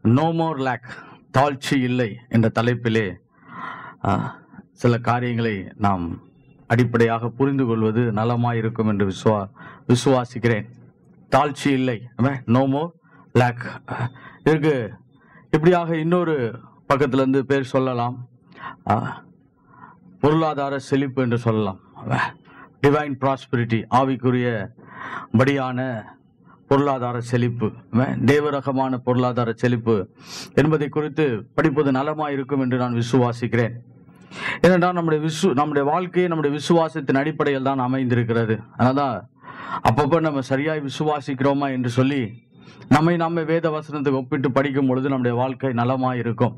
No more lakh தாழ்ச்சி இல்லை என்ற தலைப்பிலே ஆ, சில காரியங்களை நாம் அடிப்படையாக புரிந்து கொள்வது நலமாய் இருக்கும் என்று விசுவா விசுவாசிக்கிறேன் தாழ்ச்சி இல்லை நோ மோர் லேக் இதற்கு இப்படியாக இன்னொரு பக்கத்துல இருந்து பேர் சொல்லலாம் ஆ, பொருளாதார செழிப்பு என்று சொல்லலாம் டிவைன் ப்ராஸ்பரிட்டி ஆவிக்குரிய படியான பொருளாதார செழிப்பு ஆமென். தேவரகமான பொருளாதார செழிப்பு என்பதை குறித்து படிப்பது நலமாக இருக்கும் என்று நான் விசுவாசிக்கிறேன் ஏனென்றால் நம்முடைய விசு நம்முடைய வாழ்க்கையை நம்முடைய விசுவாசத்தின் அடிப்படையில் தான் அமைந்திருக்கிறது அதனால்தான் அப்பப்போ நம்ம சரியாய் விசுவாசிக்கிறோமா என்று சொல்லி நம்மை நாமே வேத வசனத்துக்கு ஒப்பிட்டு படிக்கும் பொழுது நம்முடைய வாழ்க்கை நலமாக இருக்கும்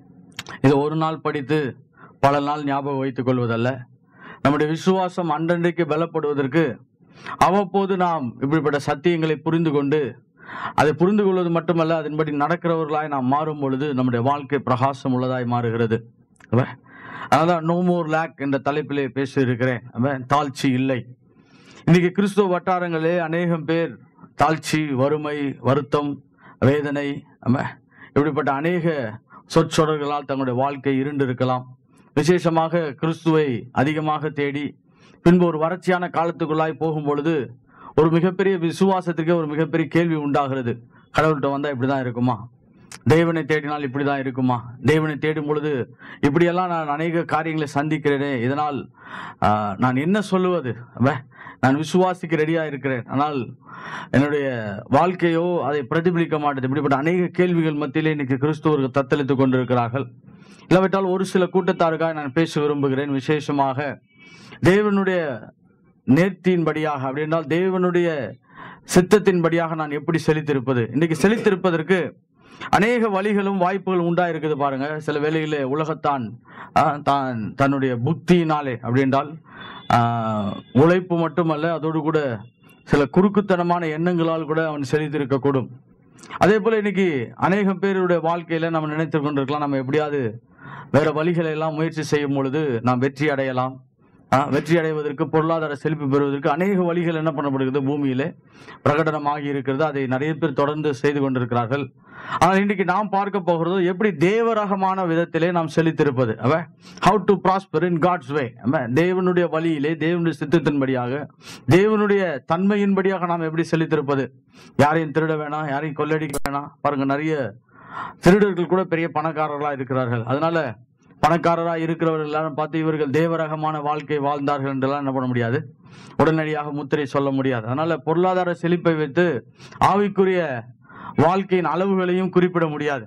இது ஒரு நாள் படித்து பல நாள் ஞாபகம் வைத்துக் கொள்வதல்ல நம்முடைய விசுவாசம் அன்றன்றைக்கு பலப்படுவதற்கு அவ்வப்போது நாம் இப்படிப்பட்ட சத்தியங்களை புரிந்து கொண்டு அதை புரிந்து கொள்வது மட்டுமல்ல அதன்படி நடக்கிறவர்களாய் நாம் மாறும் பொழுது நம்முடைய வாழ்க்கை பிரகாசம் உள்ளதாய் மாறுகிறது அவ- அதான் நோ மோர் லேக் என்ற தலைப்பிலே பேசியிருக்கிறேன் அவன் தாழ்ச்சி இல்லை இன்னைக்கு கிறிஸ்துவ வட்டாரங்களே அநேகம் பேர் தாழ்ச்சி வறுமை வருத்தம் வேதனை ஆமா, இப்படிப்பட்ட அநேக சொற்றொடர்களால் தங்களுடைய வாழ்க்கை இருண்டு இருக்கலாம் விசேஷமாக கிறிஸ்துவை அதிகமாக தேடி பின்பு ஒரு வறட்சியான காலத்துக்குள்ளாய் போகும் பொழுது ஒரு மிகப்பெரிய விசுவாசத்திற்கே ஒரு மிகப்பெரிய கேள்வி உண்டாகிறது கடவுள்கிட்ட வந்தா இப்படிதான் இருக்குமா தேவனை தேடினால் இப்படிதான் இருக்குமா தேவனை தேடும் பொழுது இப்படியெல்லாம் நான் அநேக காரியங்களை சந்திக்கிறேனே இதனால் ஆஹ், நான் என்ன சொல்லுவது அப்ப, நான் விசுவாசிக்க ரெடியா இருக்கிறேன் ஆனால் என்னுடைய வாழ்க்கையோ அதை பிரதிபலிக்க மாட்டேது இப்படிப்பட்ட அநேக கேள்விகள் மத்தியிலே இன்னைக்கு கிறிஸ்துவர்கள் தத்தளித்துக் கொண்டிருக்கிறார்கள் இல்லாவிட்டால் ஒரு சில கூட்டத்தாருக்காக நான் பேச விரும்புகிறேன் விசேஷமாக தேவனுடைய நேர்த்தியின்படியாக அப்படி என்றால் தேவனுடைய சித்தத்தின்படியாக நான் எப்படி செழித்திருப்பது இன்னைக்கு செழித்திருப்பதற்கு அநேக வழிகளும் வாய்ப்புகளும் உண்டா இருக்குது பாருங்க சில வேளையிலே உலகத்தான் ஆ, தான் தன்னுடைய புத்தியினாலே அப்படி என்றால் ஆ, உழைப்பு மட்டுமல்ல அதோடு கூட சில குறுக்குத்தனமான எண்ணங்களால் கூட அவன் செழித்திருக்கக்கூடும் அதே போல இன்னைக்கு அநேகம் பேருடைய வாழ்க்கையில நம்ம நினைத்து கொண்டிருக்கலாம் நம்ம எப்படியாவது வேற வழிகளை எல்லாம் முயற்சி செய்யும் பொழுது நாம் வெற்றி அடையலாம் ஆ, வெற்றி அடைவதற்கு பொருளாதார செழிப்பு பெறுவதற்கு அநேக வழிகள் என்ன பண்ணப்படுகிறது பூமியிலே பிரகடனமாகி இருக்கிறது அதை நிறைய பேர் தொடர்ந்து செய்து கொண்டிருக்கிறார்கள் ஆனால் இன்றைக்கு நாம் பார்க்க போகிறது எப்படி தேவரகமான விதத்திலே நாம் செழித்திருப்பது அவ how to prosper in God's way தேவனுடைய வழியிலே தேவனுடைய சித்தத்தின்படியாக தேவனுடைய தன்மையின்படியாக நாம் எப்படி செழித்திருப்பது யாரையும் திருட வேணாம் யாரையும் கொள்ளடிக்க வேணாம் பாருங்க நிறைய திருடர்கள் கூட பெரிய பணக்காரர்களா இருக்கிறார்கள் அதனால பணக்காரரா இருக்கிறவர்கள் எல்லாரும் பார்த்து இவர்கள் தேவரகமான வாழ்க்கை வாழ்ந்தார்கள் என்றெல்லாம் என்ன பண்ண முடியாது உடனடியாக முத்திரை சொல்ல முடியாது அதனால பொருளாதார செழிப்பை வைத்து ஆவிக்குரிய வாழ்க்கையின் அளவுகளையும் குறிப்பிட முடியாது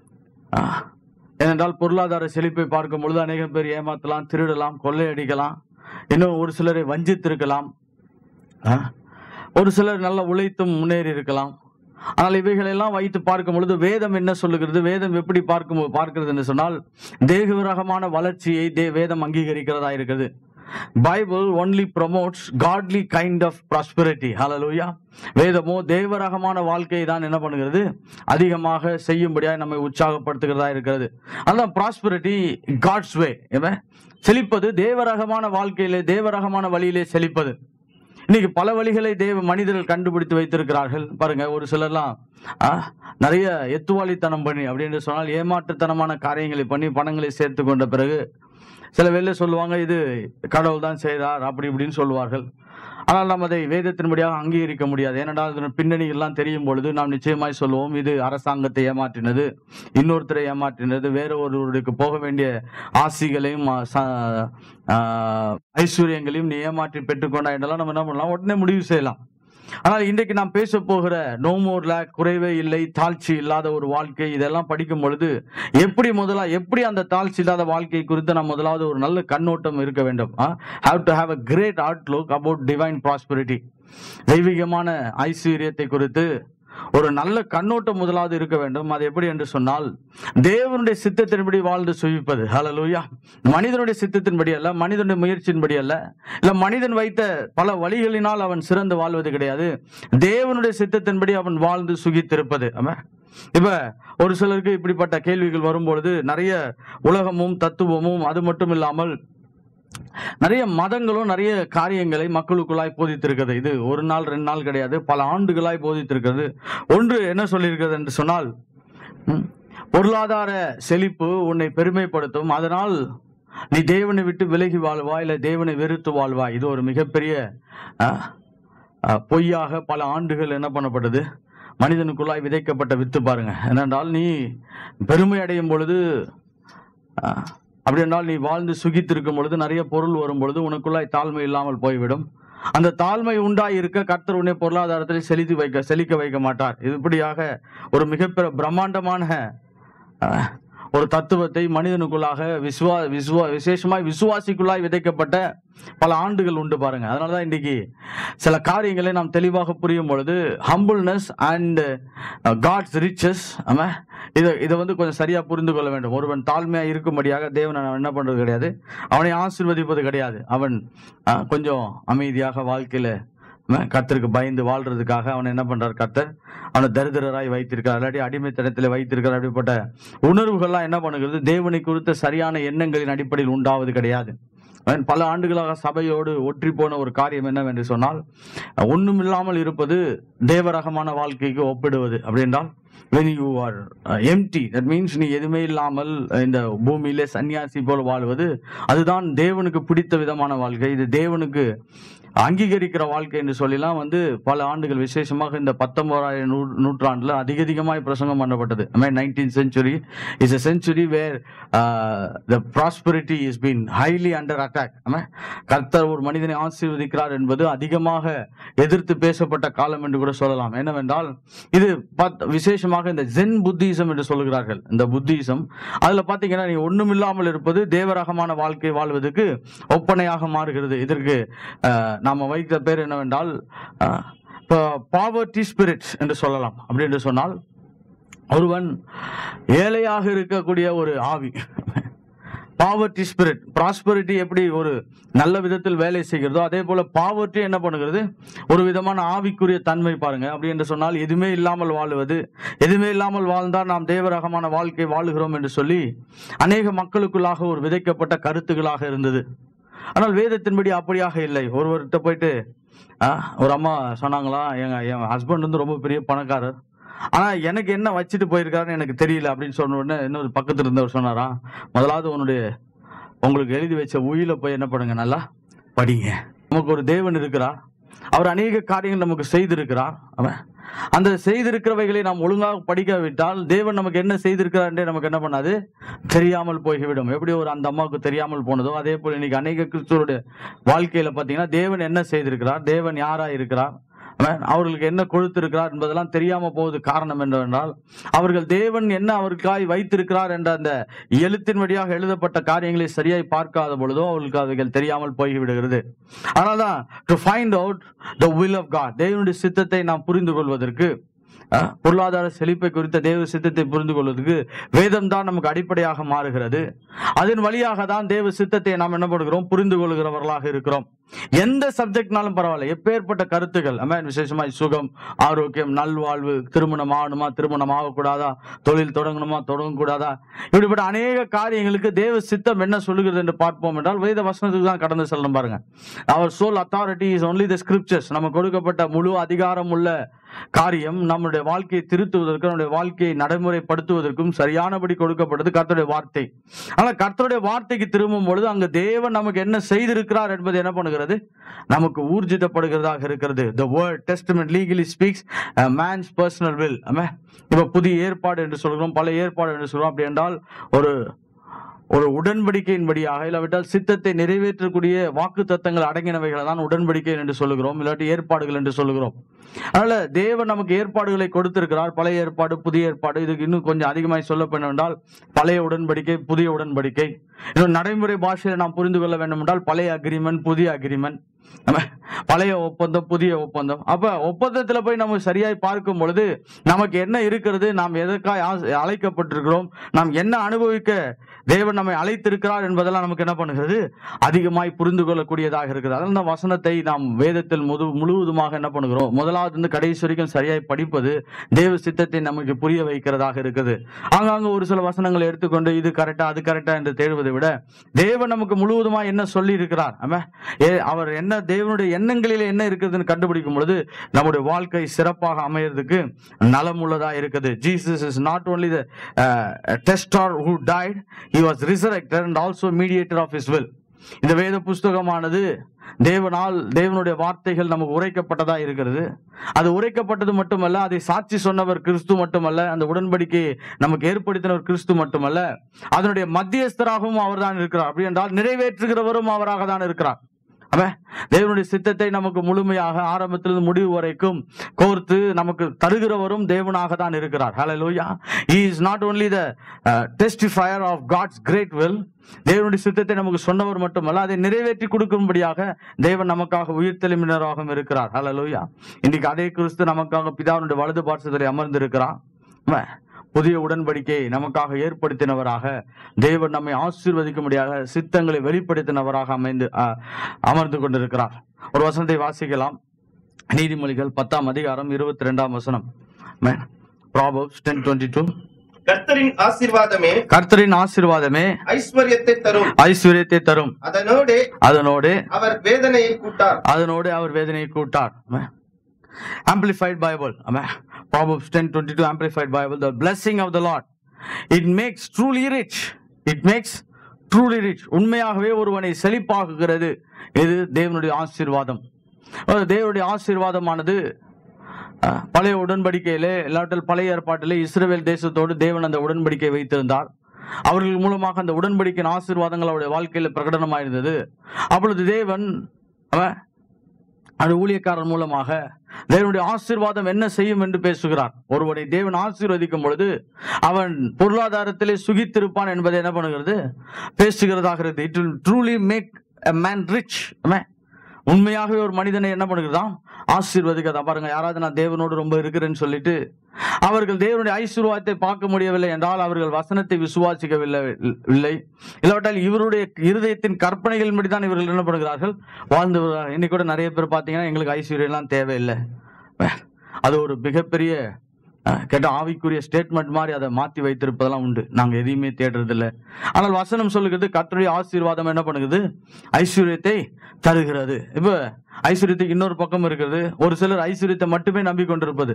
ஆ, ஏனென்றால் பொருளாதார செழிப்பை பார்க்கும் பொழுது அநேகம் பேர் ஏமாத்தலாம் திருடலாம் கொள்ளையடிக்கலாம் இன்னும் ஒரு சிலரை வஞ்சித்திருக்கலாம் ஆ, ஒரு சிலர் நல்ல உழைத்தும் முன்னேறி இருக்கலாம் ஆனால் இவைகளெல்லாம் வைத்து பார்க்கும் பொழுது வேதம் என்ன சொல்லுகிறது வேதம் எப்படி பார்க்கும் பார்க்கிறது என்று சொன்னால் தேகவிரகமான வளர்ச்சியை தே வேதம் அங்கீகரிக்கிறதா இருக்கிறது Bible only promotes godly kind of prosperity ஹalleluya வேதமோ தேவரகமான வாழ்க்கையை தான் என்ன பண்ணுகிறது அதிகமாக செய்யும்படியாக நம்மை உற்சாகப்படுத்துகிறதா இருக்கிறது அதான் ப்ராஸ்பரிட்டி காட்ஸ் வே செழிப்பது தேவரகமான வாழ்க்கையிலே தேவரகமான வழியிலே செழிப்பது இன்னைக்கு பல வழிகளை தேவ மனிதர்கள் கண்டுபிடித்து வைத்திருக்கிறார்கள் பாருங்க ஒரு சிலர்லாம் ஆ, நிறைய எத்துவாளித்தனம் பண்ணி அப்படின்னு சொன்னால் ஏமாற்றுத்தனமான காரியங்களை பண்ணி பணங்களை சேர்த்து கொண்ட பிறகு சில வேலை சொல்லுவாங்க இது கடவுள் தான் செய்தார் அப்படி இப்படின்னு சொல்லுவார்கள் ஆனால் நாம் அதை வேதத்தின்படியாக அங்கீகரிக்க முடியாது ஏனென்றால் அதன் பின்னணி எல்லாம் தெரியும் பொழுது நாம் நிச்சயமாய் சொல்லுவோம் இது அரசாங்கத்தை ஏமாற்றினது இன்னொருத்தரை ஏமாற்றினது வேற ஒருவருக்கு போக வேண்டிய ஆசிகளையும் ஆ, ச- ஆ, ஐஸ்வர்யங்களையும் நீ ஏமாற்றி பெற்றுக்கொண்டா என்றெல்லாம் நம்ம என்ன பண்ணலாம் உடனே முடிவு செய்யலாம் ஆனால் இன்றைக்கு நாம் பேச போகிற நோ மோர் லேக் குறைவே இல்லை தாழ்ச்சி இல்லாத ஒரு வாழ்க்கை இதெல்லாம் படிக்கும் பொழுது எப்படி முதலா எப்படி அந்த தாழ்ச்சி இல்லாத வாழ்க்கை குறித்து நாம் முதலாவது ஒரு நல்ல கண்ணோட்டம் இருக்க வேண்டும் have to have a great outlook about divine prosperity தெய்வீகமான ஐஸ்வர்யத்தை குறித்து ஒரு நல்ல கண்ணோட்டம் முதலாவது இருக்க வேண்டும் அது எப்படி என்று சொன்னால் தேவனுடைய சித்தத்தின்படி வாழ்ந்து சுவிப்பது ஹalleluya மனிதனுடைய சித்தத்தின்படி அல்ல மனிதனுடைய முயற்சியின்படி அல்ல இல்ல மனிதன் வைத்த பல வழிகளினால் அவன் சிறந்து வாழ்வது கிடையாது தேவனுடைய சித்தத்தின்படி அவன் வாழ்ந்து சுகித்திருப்பது ஆமா இப்ப ஒரு சிலருக்கு இப்படிப்பட்ட கேள்விகள் வரும்பொழுது நிறைய உலகமும் தத்துவமும் அது மட்டும் இல்லாமல் நிறைய மதங்களும் நிறைய காரியங்களை மக்களுக்குள்ளாய் போதித்திருக்கிறது இது ஒரு நாள் ரெண்டு நாள் கிடையாது பல ஆண்டுகளாய் போதித்திருக்கிறது ஒன்று என்ன சொல்லியிருக்கிறது என்று சொன்னால் ம். பொருளாதார செழிப்பு உன்னை பெருமைப்படுத்தும் அதனால் நீ தேவனை விட்டு விலகி வாழ்வா இல்ல தேவனை வெறுத்து வாழ்வா இது ஒரு மிகப்பெரிய ஆ, ஆ, பொய்யாக பல ஆண்டுகள் என்ன பண்ணப்பட்டது மனிதனுக்குள்ளாய் விதைக்கப்பட்ட வித்து பாருங்க என்னென்றால் நீ பெருமை அடையும் பொழுது ஆ, அப்படி என்றால் நீ வாழ்ந்து சுகித்திருக்கும் பொழுது நிறைய பொருள் வரும் பொழுது உனக்குள்ளாய் தாழ்மை இல்லாமல் போய்விடும் அந்த தாழ்மை உண்டாய் இருக்க கர்த்தர் உன்னை பொருளாதாரத்தில் செலுத்தி வைக்க செழிக்க வைக்க மாட்டார் இது இப்படியாக ஒரு மிகப்பெரிய பிரம்மாண்டமான அஹ், ஒரு தத்துவத்தை மனிதனுக்குள்ளாக விசுவா விசுவா விசேஷமாய் விசுவாசிக்குள்ளாய் விதைக்கப்பட்ட பல ஆண்டுகள் உண்டு பாருங்க அதனாலதான் இன்னைக்கு சில காரியங்களை நாம் தெளிவாக புரியும் பொழுது ஹம்பிள்னஸ் அண்ட் காட்ஸ் ரிச்சஸ் ஆமா இதை இதை வந்து கொஞ்சம் சரியா புரிந்து கொள்ள வேண்டும் ஒருவன் தாழ்மையா இருக்கும்படியாக தேவனை அவன் என்ன பண்றது கிடையாது அவனை ஆசீர்வதிப்பது கிடையாது அவன் அஹ், கொஞ்சம் அமைதியாக வாழ்க்கையில ஆமா, கர்த்தருக்கு பயந்து வாழ்றதுக்காக அவன் என்ன பண்றார் கர்த்தர் அவனை தரித்திரராய் வைத்திருக்கிறார் இல்லாட்டி அடிமைத்தனத்தில் வைத்திருக்கிறார் அப்படிப்பட்ட உணர்வுகள்லாம் என்ன பண்ணுகிறது தேவனை குறித்த சரியான எண்ணங்களின் அடிப்படையில் உண்டாவது கிடையாது அவன் பல ஆண்டுகளாக சபையோடு ஒற்றி போன ஒரு காரியம் என்னவென்று சொன்னால் ஒண்ணும் இல்லாமல் இருப்பது தேவரகமான வாழ்க்கைக்கு ஒப்பிடுவது அப்படின்றால் when you are uh, empty that means நீ எதுவுமே இல்லாமல் இந்த பூமியிலே சன்னியாசி போல வாழ்வது அதுதான் தேவனுக்கு பிடித்த விதமான வாழ்க்கை இது தேவனுக்கு அங்கீகரிக்கிற வாழ்க்கை என்று சொல்லலாம் வந்து பல ஆண்டுகள் விசேஷமாக இந்த பத்தொன்பதாயிரம் நூ நூற்றாண்டுல அதிக அதிகமாய் பிரசங்கம் பண்ணப்பட்டது I mean nineteen century is a century where the prosperity is been highly under attack கர்த்தர் ஒரு மனிதனை ஆசீர்வதிக்கிறார் என்பது அதிகமாக எதிர்த்து பேசப்பட்ட காலம் என்று கூட சொல்லலாம் என்னவென்றால் இது பத்- விசேஷமாக இந்த ஜென் புத்திசம் என்று சொல்கிறார்கள் இந்த புத்திசம் அதுல பாத்தீங்கன்னா நீ ஒண்ணும் இல்லாமல் இருப்பது தேவரகமான வாழ்க்கை வாழ்வதற்கு ஒப்பனையாக மாறுகிறது இதற்கு அஹ், நாம வைத்த பேர் என்னவென்றால் பாவர்டி ஸ்பிரிட் என்று சொல்லலாம் அப்படி என்று சொன்னால் ஒருவன் ஏழையாக இருக்கக்கூடிய ஒரு ஆவி பாவர்ட்டி ஸ்பிரிட் ப்ராஸ்பரிட்டி எப்படி ஒரு நல்ல விதத்தில் வேலை செய்கிறதோ அதே போல பாவர்ட்டி என்ன பண்ணுகிறது ஒரு விதமான ஆவிக்குரிய தன்மை பாருங்க அப்படி என்று சொன்னால் எதுவுமே இல்லாமல் வாழுவது எதுவுமே இல்லாமல் வாழ்ந்தால் நாம் தேவரகமான வாழ்க்கை வாழுகிறோம் என்று சொல்லி அநேக மக்களுக்குள்ளாக ஒரு விதைக்கப்பட்ட கருத்துகளாக இருந்தது ஆனால் வேதத்தின்படி அப்படியாக இல்லை ஒருவர்கிட்ட போயிட்டு ஆ, ஒரு அம்மா சொன்னாங்களா எங்க என் ஹஸ்பண்ட் வந்து ரொம்ப பெரிய பணக்காரர் ஆனா எனக்கு என்ன வச்சுட்டு போயிருக்காருன்னு எனக்கு தெரியல அப்படின்னு சொன்ன உடனே இன்னொரு பக்கத்துல இருந்தவர் சொன்னாரா முதலாவது உன்னுடைய உங்களுக்கு எழுதி வச்ச உயில போய் என்ன பண்ணுங்க நல்லா படிங்க நமக்கு ஒரு தேவன் இருக்கிறார் அவர் அநேக காரியங்கள் நமக்கு செய்திருக்கிறார் அவன் அந்த செய்திருக்கிறவைகளை நாம் ஒழுங்காக படிக்காவிட்டால் தேவன் நமக்கு என்ன செய்திருக்கிறார் நமக்கு என்ன பண்ணாது தெரியாமல் போய்விடும் எப்படி ஒரு அந்த அம்மாவுக்கு தெரியாமல் போனதோ அதே போல இன்னைக்கு அநேக கிறிஸ்துவோட வாழ்க்கையில பாத்தீங்கன்னா தேவன் என்ன செய்திருக்கிறார் தேவன் யாரா இருக்கிறார் அவன் அவர்களுக்கு என்ன கொடுத்திருக்கிறார் என்பதெல்லாம் தெரியாம போவது காரணம் என்னவென்றால் அவர்கள் தேவன் என்ன அவர்களுக்காய் வைத்திருக்கிறார் என்ற அந்த எழுத்தின் வழியாக எழுதப்பட்ட காரியங்களை சரியாய் பார்க்காத பொழுதோ அவர்களுக்கு அவைகள் தெரியாமல் போய்விடுகிறது அதனால்தான் to find out the will of God தேவனுடைய சித்தத்தை நாம் புரிந்து கொள்வதற்கு அஹ், பொருளாதார செழிப்பை குறித்த தேவ சித்தத்தை புரிந்து கொள்வதற்கு வேதம் தான் நமக்கு அடிப்படையாக மாறுகிறது அதன் வழியாக தான் தேவ சித்தத்தை நாம் என்ன பண்ணுகிறோம் புரிந்து கொள்கிறவர்களாக இருக்கிறோம் எந்த சப்ஜெக்ட்னாலும் பரவாயில்ல எப்பேற்பட்ட கருத்துக்கள் அமேன் விசேஷமாய் சுகம் ஆரோக்கியம் நல்வாழ்வு திருமணம் ஆகணுமா திருமணம் ஆகக்கூடாதா தொழில் தொடங்கணுமா தொடங்கக்கூடாதா இப்படிப்பட்ட அநேக காரியங்களுக்கு தேவ சித்தம் என்ன சொல்லுகிறது என்று பார்ப்போம் என்றால் வேத வசனத்துக்கு தான் கடந்து செல்லணும் பாருங்க அவர் sole authority is only the scriptures நமக்கு கொடுக்கப்பட்ட முழு அதிகாரம் உள்ள காரியம் நம்முடைய வாழ்க்கையை திருத்துவதற்கும் நம்முடைய வாழ்க்கையை நடைமுறைப்படுத்துவதற்கும் சரியானபடி கொடுக்கப்பட்டது கர்த்தருடைய வார்த்தை ஆனா கர்த்தருடைய வார்த்தைக்கு திரும்பும் பொழுது அங்க தேவன் நமக்கு என்ன செய்திருக்கிறார் என்பது என்ன பண்ணுகிறது நமக்கு ஊர்ஜிதப்படுகிறதாக இருக்கிறது the word testament legally speaks man's personal will இப்ப புதிய ஏற்பாடு என்று சொல்கிறோம் பல ஏற்பாடு என்று சொல்றோம் அப்படி என்றால் ஒரு ஒரு உடன்படிக்கையின்படியாக இல்லாவிட்டால் சித்தத்தை நிறைவேற்றக்கூடிய வாக்கு தத்தங்கள் அடங்கினவைகளை தான் உடன்படிக்கை என்று சொல்லுகிறோம் இல்லாட்டி ஏற்பாடுகள் என்று சொல்லுகிறோம் அதனால தேவன் நமக்கு ஏற்பாடுகளை கொடுத்திருக்கிறார் பழைய ஏற்பாடு புதிய ஏற்பாடு இதுக்கு இன்னும் கொஞ்சம் அதிகமாய் சொல்ல வேண்டும் என்றால் பழைய உடன்படிக்கை புதிய உடன்படிக்கை இன்னும் நடைமுறை பாஷையில நாம் புரிந்து கொள்ள வேண்டும் என்றால் பழைய அக்ரிமெண்ட் புதிய அக்ரிமெண்ட் பழைய ஒப்பந்தம் புதிய ஒப்பந்தம் அப்ப ஒப்பந்தத்துல போய் நம்ம சரியாய் பார்க்கும் பொழுது நமக்கு என்ன இருக்கிறது நாம் எதற்காக ஆச- அழைக்கப்பட்டிருக்கிறோம் நாம் என்ன அனுபவிக்க தேவன் நம்மை அழைத்திருக்கிறார் என்பதெல்லாம் நமக்கு என்ன பண்ணுகிறது அதிகமாய் புரிந்து கொள்ளக்கூடியதாக இருக்கிறது அதனால இந்த வசனத்தை நாம் வேதத்தில் முழு முழுவதுமாக என்ன பண்ணுகிறோம் முதலாவது இருந்து கடைசி வரைக்கும் சரியாய் படிப்பது தேவ சித்தத்தை நமக்கு புரிய வைக்கிறதாக இருக்குது ஆங்காங்க ஒரு சில வசனங்களை எடுத்துக்கொண்டு இது கரெக்டா அது கரெக்டா என்று தேடுவதை சொல்வதை விட தேவன் நமக்கு முழுவதுமா என்ன சொல்லி இருக்கிறார் ஆமா ஏ, அவர் என்ன தேவனுடைய எண்ணங்களில் என்ன இருக்குதுன்னு கண்டுபிடிக்கும் பொழுது நம்முடைய வாழ்க்கை சிறப்பாக அமையறதுக்கு நலம் உள்ளதா இருக்குது Jesus is not only the testator who died he was resurrected and also mediator of his will இந்த வேத புஸ்தகமானது தேவனால் தேவனுடைய வார்த்தைகள் நமக்கு உரைக்கப்பட்டதா இருக்கிறது அது உரைக்கப்பட்டது மட்டுமல்ல அதை சாட்சி சொன்னவர் கிறிஸ்து மட்டுமல்ல அந்த உடன்படிக்கையை நமக்கு ஏற்படுத்தினவர் கிறிஸ்து மட்டுமல்ல அதனுடைய மத்தியஸ்தராகவும் அவர்தான் இருக்கிறார் அப்படி என்றால் நிறைவேற்றுகிறவரும் அவராக தான் இருக்கிறார் அவன் தேவனுடைய சித்தத்தை நமக்கு முழுமையாக ஆரம்பத்திலிருந்து முடிவு வரைக்கும் கோர்த்து நமக்கு தருகிறவரும் தேவனாக தான் இருக்கிறார் ஹalleluya he is not only the uh, testifier of god's great will தேவனுடைய சித்தத்தை நமக்கு சொன்னவர் மட்டுமல்ல அதை நிறைவேற்றி கொடுக்கும்படியாக தேவன் நமக்காக உயிர்த்தெழுமினராகவும் இருக்கிறார் ஹalleluya இன்னைக்கு அதே கிறிஸ்து நமக்காக பிதாவினுடைய வலது பார்சத்தில் அமர்ந்திருக்கிறார் அவன் புதிய உடன்படிக்கையை நமக்காக ஏற்படுத்தினவராக தேவன் நம்மை ஆசீர்வதிக்கும்படியாக சித்தங்களை வெளிப்படுத்தினவராக அமைந்து அ, அமர்ந்து கொண்டிருக்கிறார் ஒரு வசனத்தை வாசிக்கலாம் நீதிமொழிகள் பத்தாம் அதிகாரம் இருபத்தி ரெண்டாம் வசனம் ப்ராபப்ஸ் டென் டுவெண்ட்டி டூ கர்த்தரின் ஆசீர்வாதமே கர்த்தரின் ஆசீர்வாதமே ஐஸ்வர்யத்தை தரும் ஐஸ்வர்யத்தை தரும் அதனோடு அதனோடு அவர் வேதனையை கூட்டார் அதனோடு அவர் வேதனையை கூட்டார் amplified Bible proverbs ten twenty two amplified Bible the blessing of the Lord it makes truly rich it makes truly rich உண்மையாகவே ஒருவனை செழிப்பாக்குகிறது இது தேவனுடைய ஆசீர்வாதம் அதாவது தேவனுடைய ஆசீர்வாதமானது அஹ், பழைய உடன்படிக்கையிலே இல்லாட்டில் பழைய ஏற்பாட்டிலே இஸ்ரவேல் தேசத்தோடு தேவன் அந்த உடன்படிக்கை வைத்திருந்தார் அவர்கள் மூலமாக அந்த உடன்படிக்கையின் ஆசீர்வாதங்கள் அவருடைய வாழ்க்கையில் பிரகடனமாயிருந்தது அப்பொழுது தேவன் அவன் அந்த ஊழியக்காரர் மூலமாக தேவனுடைய ஆசீர்வாதம் என்ன செய்யும் என்று பேசுகிறார் ஒருவனை தேவன் ஆசீர்வதிக்கும் பொழுது அவன் பொருளாதாரத்திலே சுகித்திருப்பான் என்பதை என்ன பண்ணுகிறது பேசுகிறதாக இருக்குது it will truly make a man rich உண்மையாகவே ஒரு மனிதனை என்ன பண்ணுகிறதாம் ஆசீர்வதிக்கிறதா பாருங்க யாராவது நான் தேவனோடு ரொம்ப இருக்கிறேன்னு சொல்லிட்டு அவர்கள் தேவனுடைய ஐஸ்வர்வாதத்தை பார்க்க முடியவில்லை என்றால் அவர்கள் வசனத்தை விசுவாசிக்கவில்லை இல்லை இல்லாவிட்டால் இவருடைய இருதயத்தின் கற்பனைகளின்படி தான் இவர்கள் என்ன பண்ணுகிறார்கள் வாழ்ந்து வருகிறார்கள். இன்னைக்கு கூட நிறைய பேர் பார்த்தீங்கன்னா எங்களுக்கு ஐஸ்வர்யம்லாம் தேவையில்லை அது ஒரு மிகப்பெரிய அஹ், கேட்ட ஆவிக்குரிய ஸ்டேட்மெண்ட் மாதிரி அதை மாற்றி வைத்திருப்பதெல்லாம் உண்டு நாங்கள் எதையுமே தேடுறதில்ல ஆனால் வசனம் சொல்லுகிறது கர்த்தருடைய ஆசீர்வாதம் என்ன பண்ணுகிறது ஐஸ்வர்யத்தை தருகிறது இப்போ ஐஸ்வர்யத்துக்கு இன்னொரு பக்கம் இருக்கிறது ஒரு சிலர் ஐஸ்வர்யத்தை மட்டுமே நம்பிக்கொண்டிருப்பது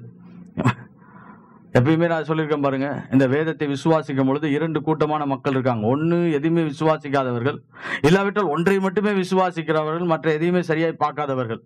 எப்பயுமே நான் சொல்லியிருக்கேன் பாருங்க இந்த வேதத்தை விசுவாசிக்கும் பொழுது இரண்டு கூட்டமான மக்கள் இருக்காங்க ஒன்று எதையுமே விசுவாசிக்காதவர்கள் இல்லாவிட்டால் ஒன்றை மட்டுமே விசுவாசிக்கிறவர்கள் மற்ற எதையுமே சரியாய் பார்க்காதவர்கள்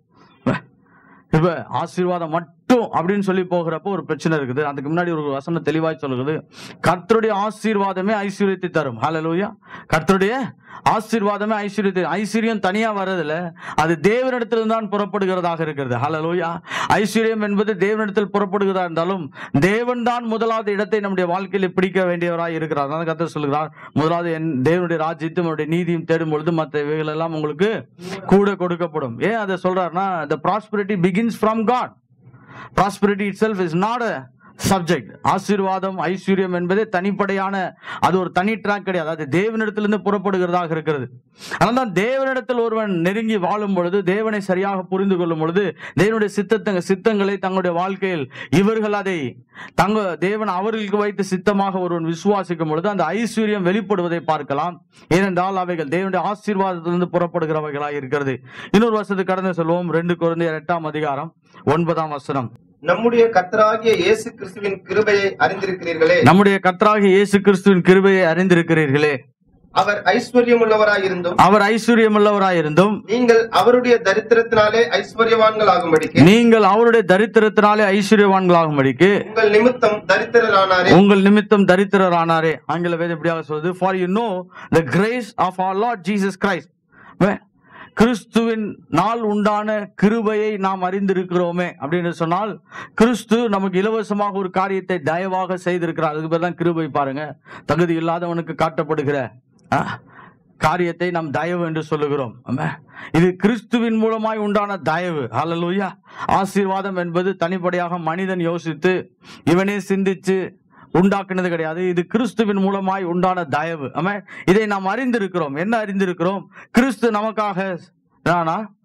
இப்ப ஆசீர்வாதம் மட்டும் அப்படின்னு சொல்லி போகிறப்போ ஒரு பிரச்சனை இருக்குது அதுக்கு முன்னாடி ஒரு வசனம் தெளிவாய் சொல்லுகிறது கர்த்தருடைய ஆசீர்வாதமே ஐஸ்வர்யத்தை தரும் ஹalleluya கர்த்தருடைய ஆசீர்வாதமே ஐஸ்வர்யத்தை ஐஸ்வர்யம் தனியா வர்றதில்ல அது தேவனிடத்திலிருந்து தான் புறப்படுகிறதாக இருக்கிறது ஹalleluya ஐஸ்வர்யம் என்பது தேவனிடத்தில் புறப்படுகிறதா இருந்தாலும் தேவன் தான் முதலாவது இடத்தை நம்முடைய வாழ்க்கையில் பிடிக்க வேண்டியவராய் இருக்கிறார் அதான் கர்த்தர் சொல்கிறார் முதலாவது என் தேவனுடைய ராஜ்யத்தையும் அவருடைய நீதியும் தேடும் பொழுது மற்ற இவைகள் எல்லாம் உங்களுக்கு கூட கொடுக்கப்படும் ஏன் அதை சொல்றாருன்னா the prosperity begins from God prosperity itself is not a subject ஆசீர்வாதம் ஐஸ்வர்யம் என்பதே தனிப்படையான அது ஒரு தனி ட்ராக் கிடையாது அது தேவனிடத்திலிருந்து புறப்படுகிறதாக இருக்கிறது அதனால தான் தேவனிடத்தில் ஒருவன் நெருங்கி வாழும் பொழுது தேவனை சரியாக புரிந்து கொள்ளும் பொழுது தேவனுடைய சித்தத்த சித்தங்களை தங்களுடைய வாழ்க்கையில் இவர்கள் அதை தங்க தேவன் அவர்களுக்கு வைத்து சித்தமாக ஒருவன் விசுவாசிக்கும் பொழுது அந்த ஐஸ்வர்யம் வெளிப்படுவதை பார்க்கலாம் ஏனென்றால் அவைகள் தேவனுடைய ஆசீர்வாதத்திலிருந்து புறப்படுகிறவைகளாக இருக்கிறது இன்னொரு வருஷத்துக்கு கடந்து சொல்லுவோம் ரெண்டு குழந்தையர் எட்டாம் அதிகாரம் ஒன்பதாம் வசனம் நம்முடைய கர்த்தராகிய இயேசு கிறிஸ்துவின் கிருபையை அறிந்திருக்கிறீர்களே நம்முடைய கர்த்தராகிய இயேசு கிறிஸ்துவின் கிருபையை அறிந்திருக்கிறீர்களே அவர் ஐஸ்வர்யமுள்ளவராயிருந்தும் அவர் ஐஸ்வர்யமுள்ளவராயிருந்தும் நீங்கள் அவருடைய தரித்திரத்தினாலே ஐஸ்வர்யவான்கள் ஆகும்படிக்கு நீங்கள் அவருடைய தரித்திரத்தினாலே ஐஸ்வர்யவான்களாகும்படிக்கு உங்கள் நிமித்தம் தரித்திரரானாரே உங்கள் நிமித்தம் தரித்திரரானாரே ஆங்கில வேதம் எப்படியாக சொல்றது for you know the grace of our Lord Jesus Christ கிறிஸ்துவின் நாள் உண்டான கிருபையை நாம் அறிந்திருக்கிறோமே அப்படின்னு சொன்னால் கிறிஸ்து நமக்கு இலவசமாக ஒரு காரியத்தை தயவாக செய்திருக்கிறார் அதுக்கு பேர் தான் கிருபை பாருங்க தகுதி இல்லாதவனுக்கு காட்டப்படுகிற ஆ, காரியத்தை நாம் தயவு என்று சொல்லுகிறோம் ஆமா. இது கிறிஸ்துவின் மூலமாய் உண்டான தயவு ஹalleluya ஆசீர்வாதம் என்பது தனிப்படையாக மனிதன் யோசித்து இவனே சிந்திச்சு உண்டாக்குனது கிடையாது இது கிறிஸ்துவின் மூலமாய் உண்டான தயவு ஆமா இதை நாம் அறிந்திருக்கிறோம் என்ன அறிந்திருக்கிறோம் கிறிஸ்து நமக்காக ஆனா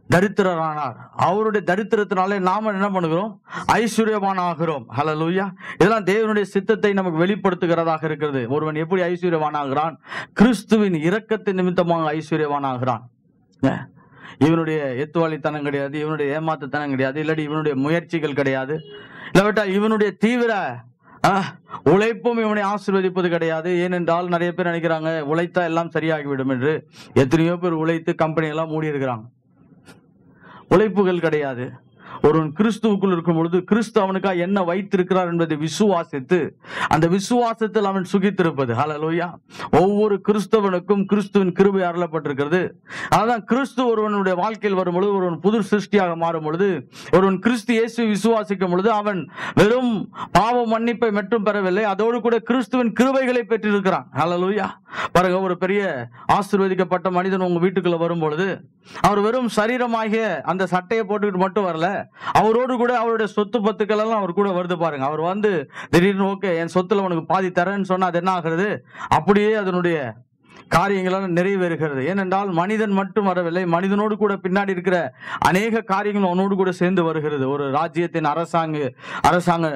தரித்திரரானார் அவருடைய தரித்திரத்தினாலே நாம என்ன பண்ணுகிறோம் ஐஸ்வர்யவான் ஆகிறோம் ஹalleluya இதெல்லாம் தேவனுடைய சித்தத்தை நமக்கு வெளிப்படுத்துகிறதாக இருக்கிறது ஒருவன் எப்படி ஐஸ்வர்யவான் ஆகிறான் கிறிஸ்துவின் இரக்கத்தின் நிமித்தமாக ஐஸ்வர்யவான் ஆகிறான் ஏ, இவனுடைய எத்துவாளித்தனம் கிடையாது இவனுடைய ஏமாத்துத்தனம் கிடையாது இல்லாட்டி இவனுடைய முயற்சிகள் கிடையாது இல்லாவிட்டா இவனுடைய தீவிர ஆ, உழைப்பும் இவனை ஆசீர்வதிப்பது கிடையாது ஏனென்றால் நிறைய பேர் நினைக்கிறாங்க உழைத்தா எல்லாம் சரியாகிவிடும் என்று எத்தனையோ பேர் உழைத்து கம்பெனி எல்லாம் மூடி இருக்கிறாங்க உழைப்புகள் கிடையாது ஒருவன் கிறிஸ்துவுக்குள் இருக்கும் பொழுது கிறிஸ்து அவனுக்காக என்ன வைத்திருக்கிறார் என்பதை விசுவாசித்து அந்த விசுவாசத்தில் அவன் சுகித்திருப்பது ஹalleluya ஒவ்வொரு கிறிஸ்தவனுக்கும் கிறிஸ்துவின் கிருபை அருளப்பட்டிருக்கிறது அதான் கிறிஸ்து ஒருவனுடைய வாழ்க்கையில் வரும் பொழுது ஒருவன் புது சிருஷ்டியாக மாறும் பொழுது ஒருவன் கிறிஸ்து இயேசு விசுவாசிக்கும் பொழுது அவன் வெறும் பாவ மன்னிப்பை மட்டும் பெறவில்லை அதோடு கூட கிறிஸ்துவின் கிருபைகளை பெற்றிருக்கிறான் ஹalleluya பாருங்க ஒரு பெரிய ஆசீர்வதிக்கப்பட்ட மனிதன் உங்க வீட்டுக்குள்ள வரும் பொழுது அவர் வெறும் சரீரமாகிய அந்த சட்டையை போட்டுக்கிட்டு மட்டும் வரல அவரோடு கூட அவருடைய சொத்து பத்துக்கள் எல்லாம் அவர் கூட வருது பாருங்க அவர் வந்து திடீர்னு ஓகே என் சொத்துல உனக்கு பாதி தரேன்னு சொன்னா அது என்ன ஆகுறது அப்படியே அதனுடைய காரியங்களால் நிறைவேறுகிறது ஏனென்றால் மனிதன் மட்டும் வரவில்லை மனிதனோடு கூட பின்னாடி இருக்கிற அநேக காரியங்கள் அவனோடு கூட சேர்ந்து வருகிறது ஒரு ராஜ்யத்தின் அரசாங்க அரசாங்க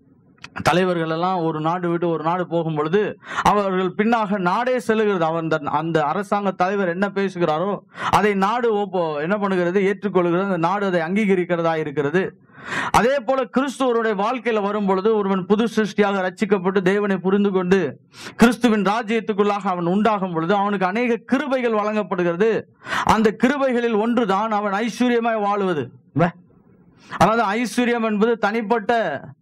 தலைவர்கள் எல்லாம் ஒரு நாடு விட்டு ஒரு நாடு போகும் பொழுது அவர்கள் பின்னாக நாடே செல்லுகிறது அவன் அந்த- அந்த அரசாங்க தலைவர் என்ன பேசுகிறாரோ அதை நாடு ஒப்போ என்ன பண்ணுகிறது ஏற்றுக்கொள்கிறது அந்த நாடு அதை அங்கீகரிக்கிறதா இருக்கிறது அதே போல கிறிஸ்துவருடைய வாழ்க்கையில வரும் பொழுது ஒருவன் புது சிருஷ்டியாக ரட்சிக்கப்பட்டு தேவனை புரிந்து கொண்டு கிறிஸ்துவின் ராஜ்யத்துக்குள்ளாக அவன் உண்டாகும் பொழுது அவனுக்கு அநேக கிருபைகள் வழங்கப்படுகிறது அந்த கிருபைகளில் ஒன்றுதான் அவன் ஐஸ்வர்யமாய் வாழுவது வே. அதாவது ஐஸ்வர்யம் என்பது தனிப்பட்ட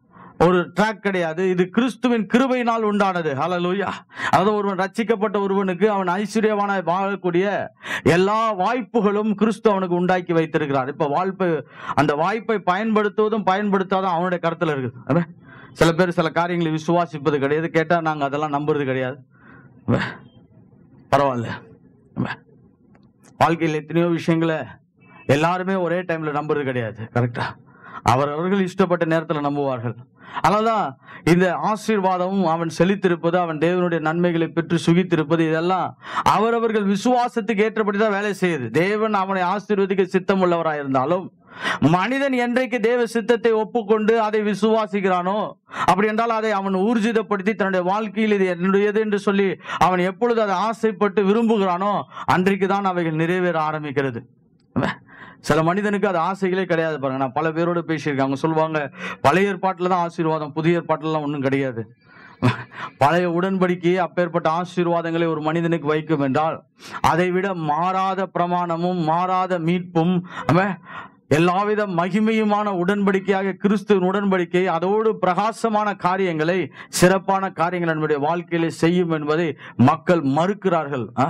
ஒரு ட்ராக் கிடையாது இது கிறிஸ்துவின் கிருபையினால் உண்டானது ஹalleluya அதாவது ஒருவன் ரட்சிக்கப்பட்ட ஒருவனுக்கு அவன் ஐஸ்வர்யவான வாழக்கூடிய எல்லா வாய்ப்புகளும் கிறிஸ்து அவனுக்கு உண்டாக்கி வைத்திருக்கிறார் இப்ப வாய்ப்பை அந்த வாய்ப்பை பயன்படுத்துவதும் பயன்படுத்தாதும் அவனுடைய கருத்துல இருக்குது அவே. சில பேர் சில காரியங்களை விசுவாசிப்பது கிடையாது கேட்டா நாங்க அதெல்லாம் நம்புறது கிடையாது அவே. பரவாயில்ல அவே. வாழ்க்கையில் எத்தனையோ விஷயங்களை எல்லாருமே ஒரே டைம்ல நம்புறது கிடையாது கரெக்டா அவரவர்கள் இஷ்டப்பட்ட நேரத்தில் நம்புவார்கள் அதனால்தான் இந்த ஆசீர்வாதமும் அவன் செழித்திருப்பது அவன் தேவனுடைய நன்மைகளை பெற்று சுகித்திருப்பது இதெல்லாம் அவரவர்கள் விசுவாசத்துக்கு ஏற்றபடிதான் வேலை செய்யுது தேவன் அவனை ஆசீர்வதிக்க சித்தம் உள்ளவராக இருந்தாலும் மனிதன் என்றைக்கு தேவ சித்தத்தை ஒப்புக்கொண்டு அதை விசுவாசிக்கிறானோ அப்படி என்றால் அதை அவன் ஊர்ஜிதப்படுத்தி தன்னுடைய வாழ்க்கையில் இது என்னுடையது என்று சொல்லி அவன் எப்பொழுது அதை ஆசைப்பட்டு விரும்புகிறானோ அன்றைக்கு தான் அவைகள் நிறைவேற ஆரம்பிக்கிறது சில மனிதனுக்கு அது ஆசைகளே கிடையாது பாருங்க நான் பல பேரோட பேசியிருக்கேன் அவங்க சொல்லுவாங்க பழைய ஏற்பாட்டில் தான் ஆசீர்வாதம் புதிய ஏற்பாட்டிலாம் ஒன்றும் கிடையாது பழைய உடன்படிக்கையே அப்பேற்பட்ட ஆசீர்வாதங்களை ஒரு மனிதனுக்கு வைக்கும் என்றால் அதை விட மாறாத பிரமாணமும் மாறாத மீட்பும் அவன் எல்லாவித மகிமையுமான உடன்படிக்கையாக கிறிஸ்துவின் உடன்படிக்கை அதோடு பிரகாசமான காரியங்களை சிறப்பான காரியங்கள் நம்முடைய வாழ்க்கையில செய்யும் என்பதை மக்கள் மறுக்கிறார்கள் ஆ?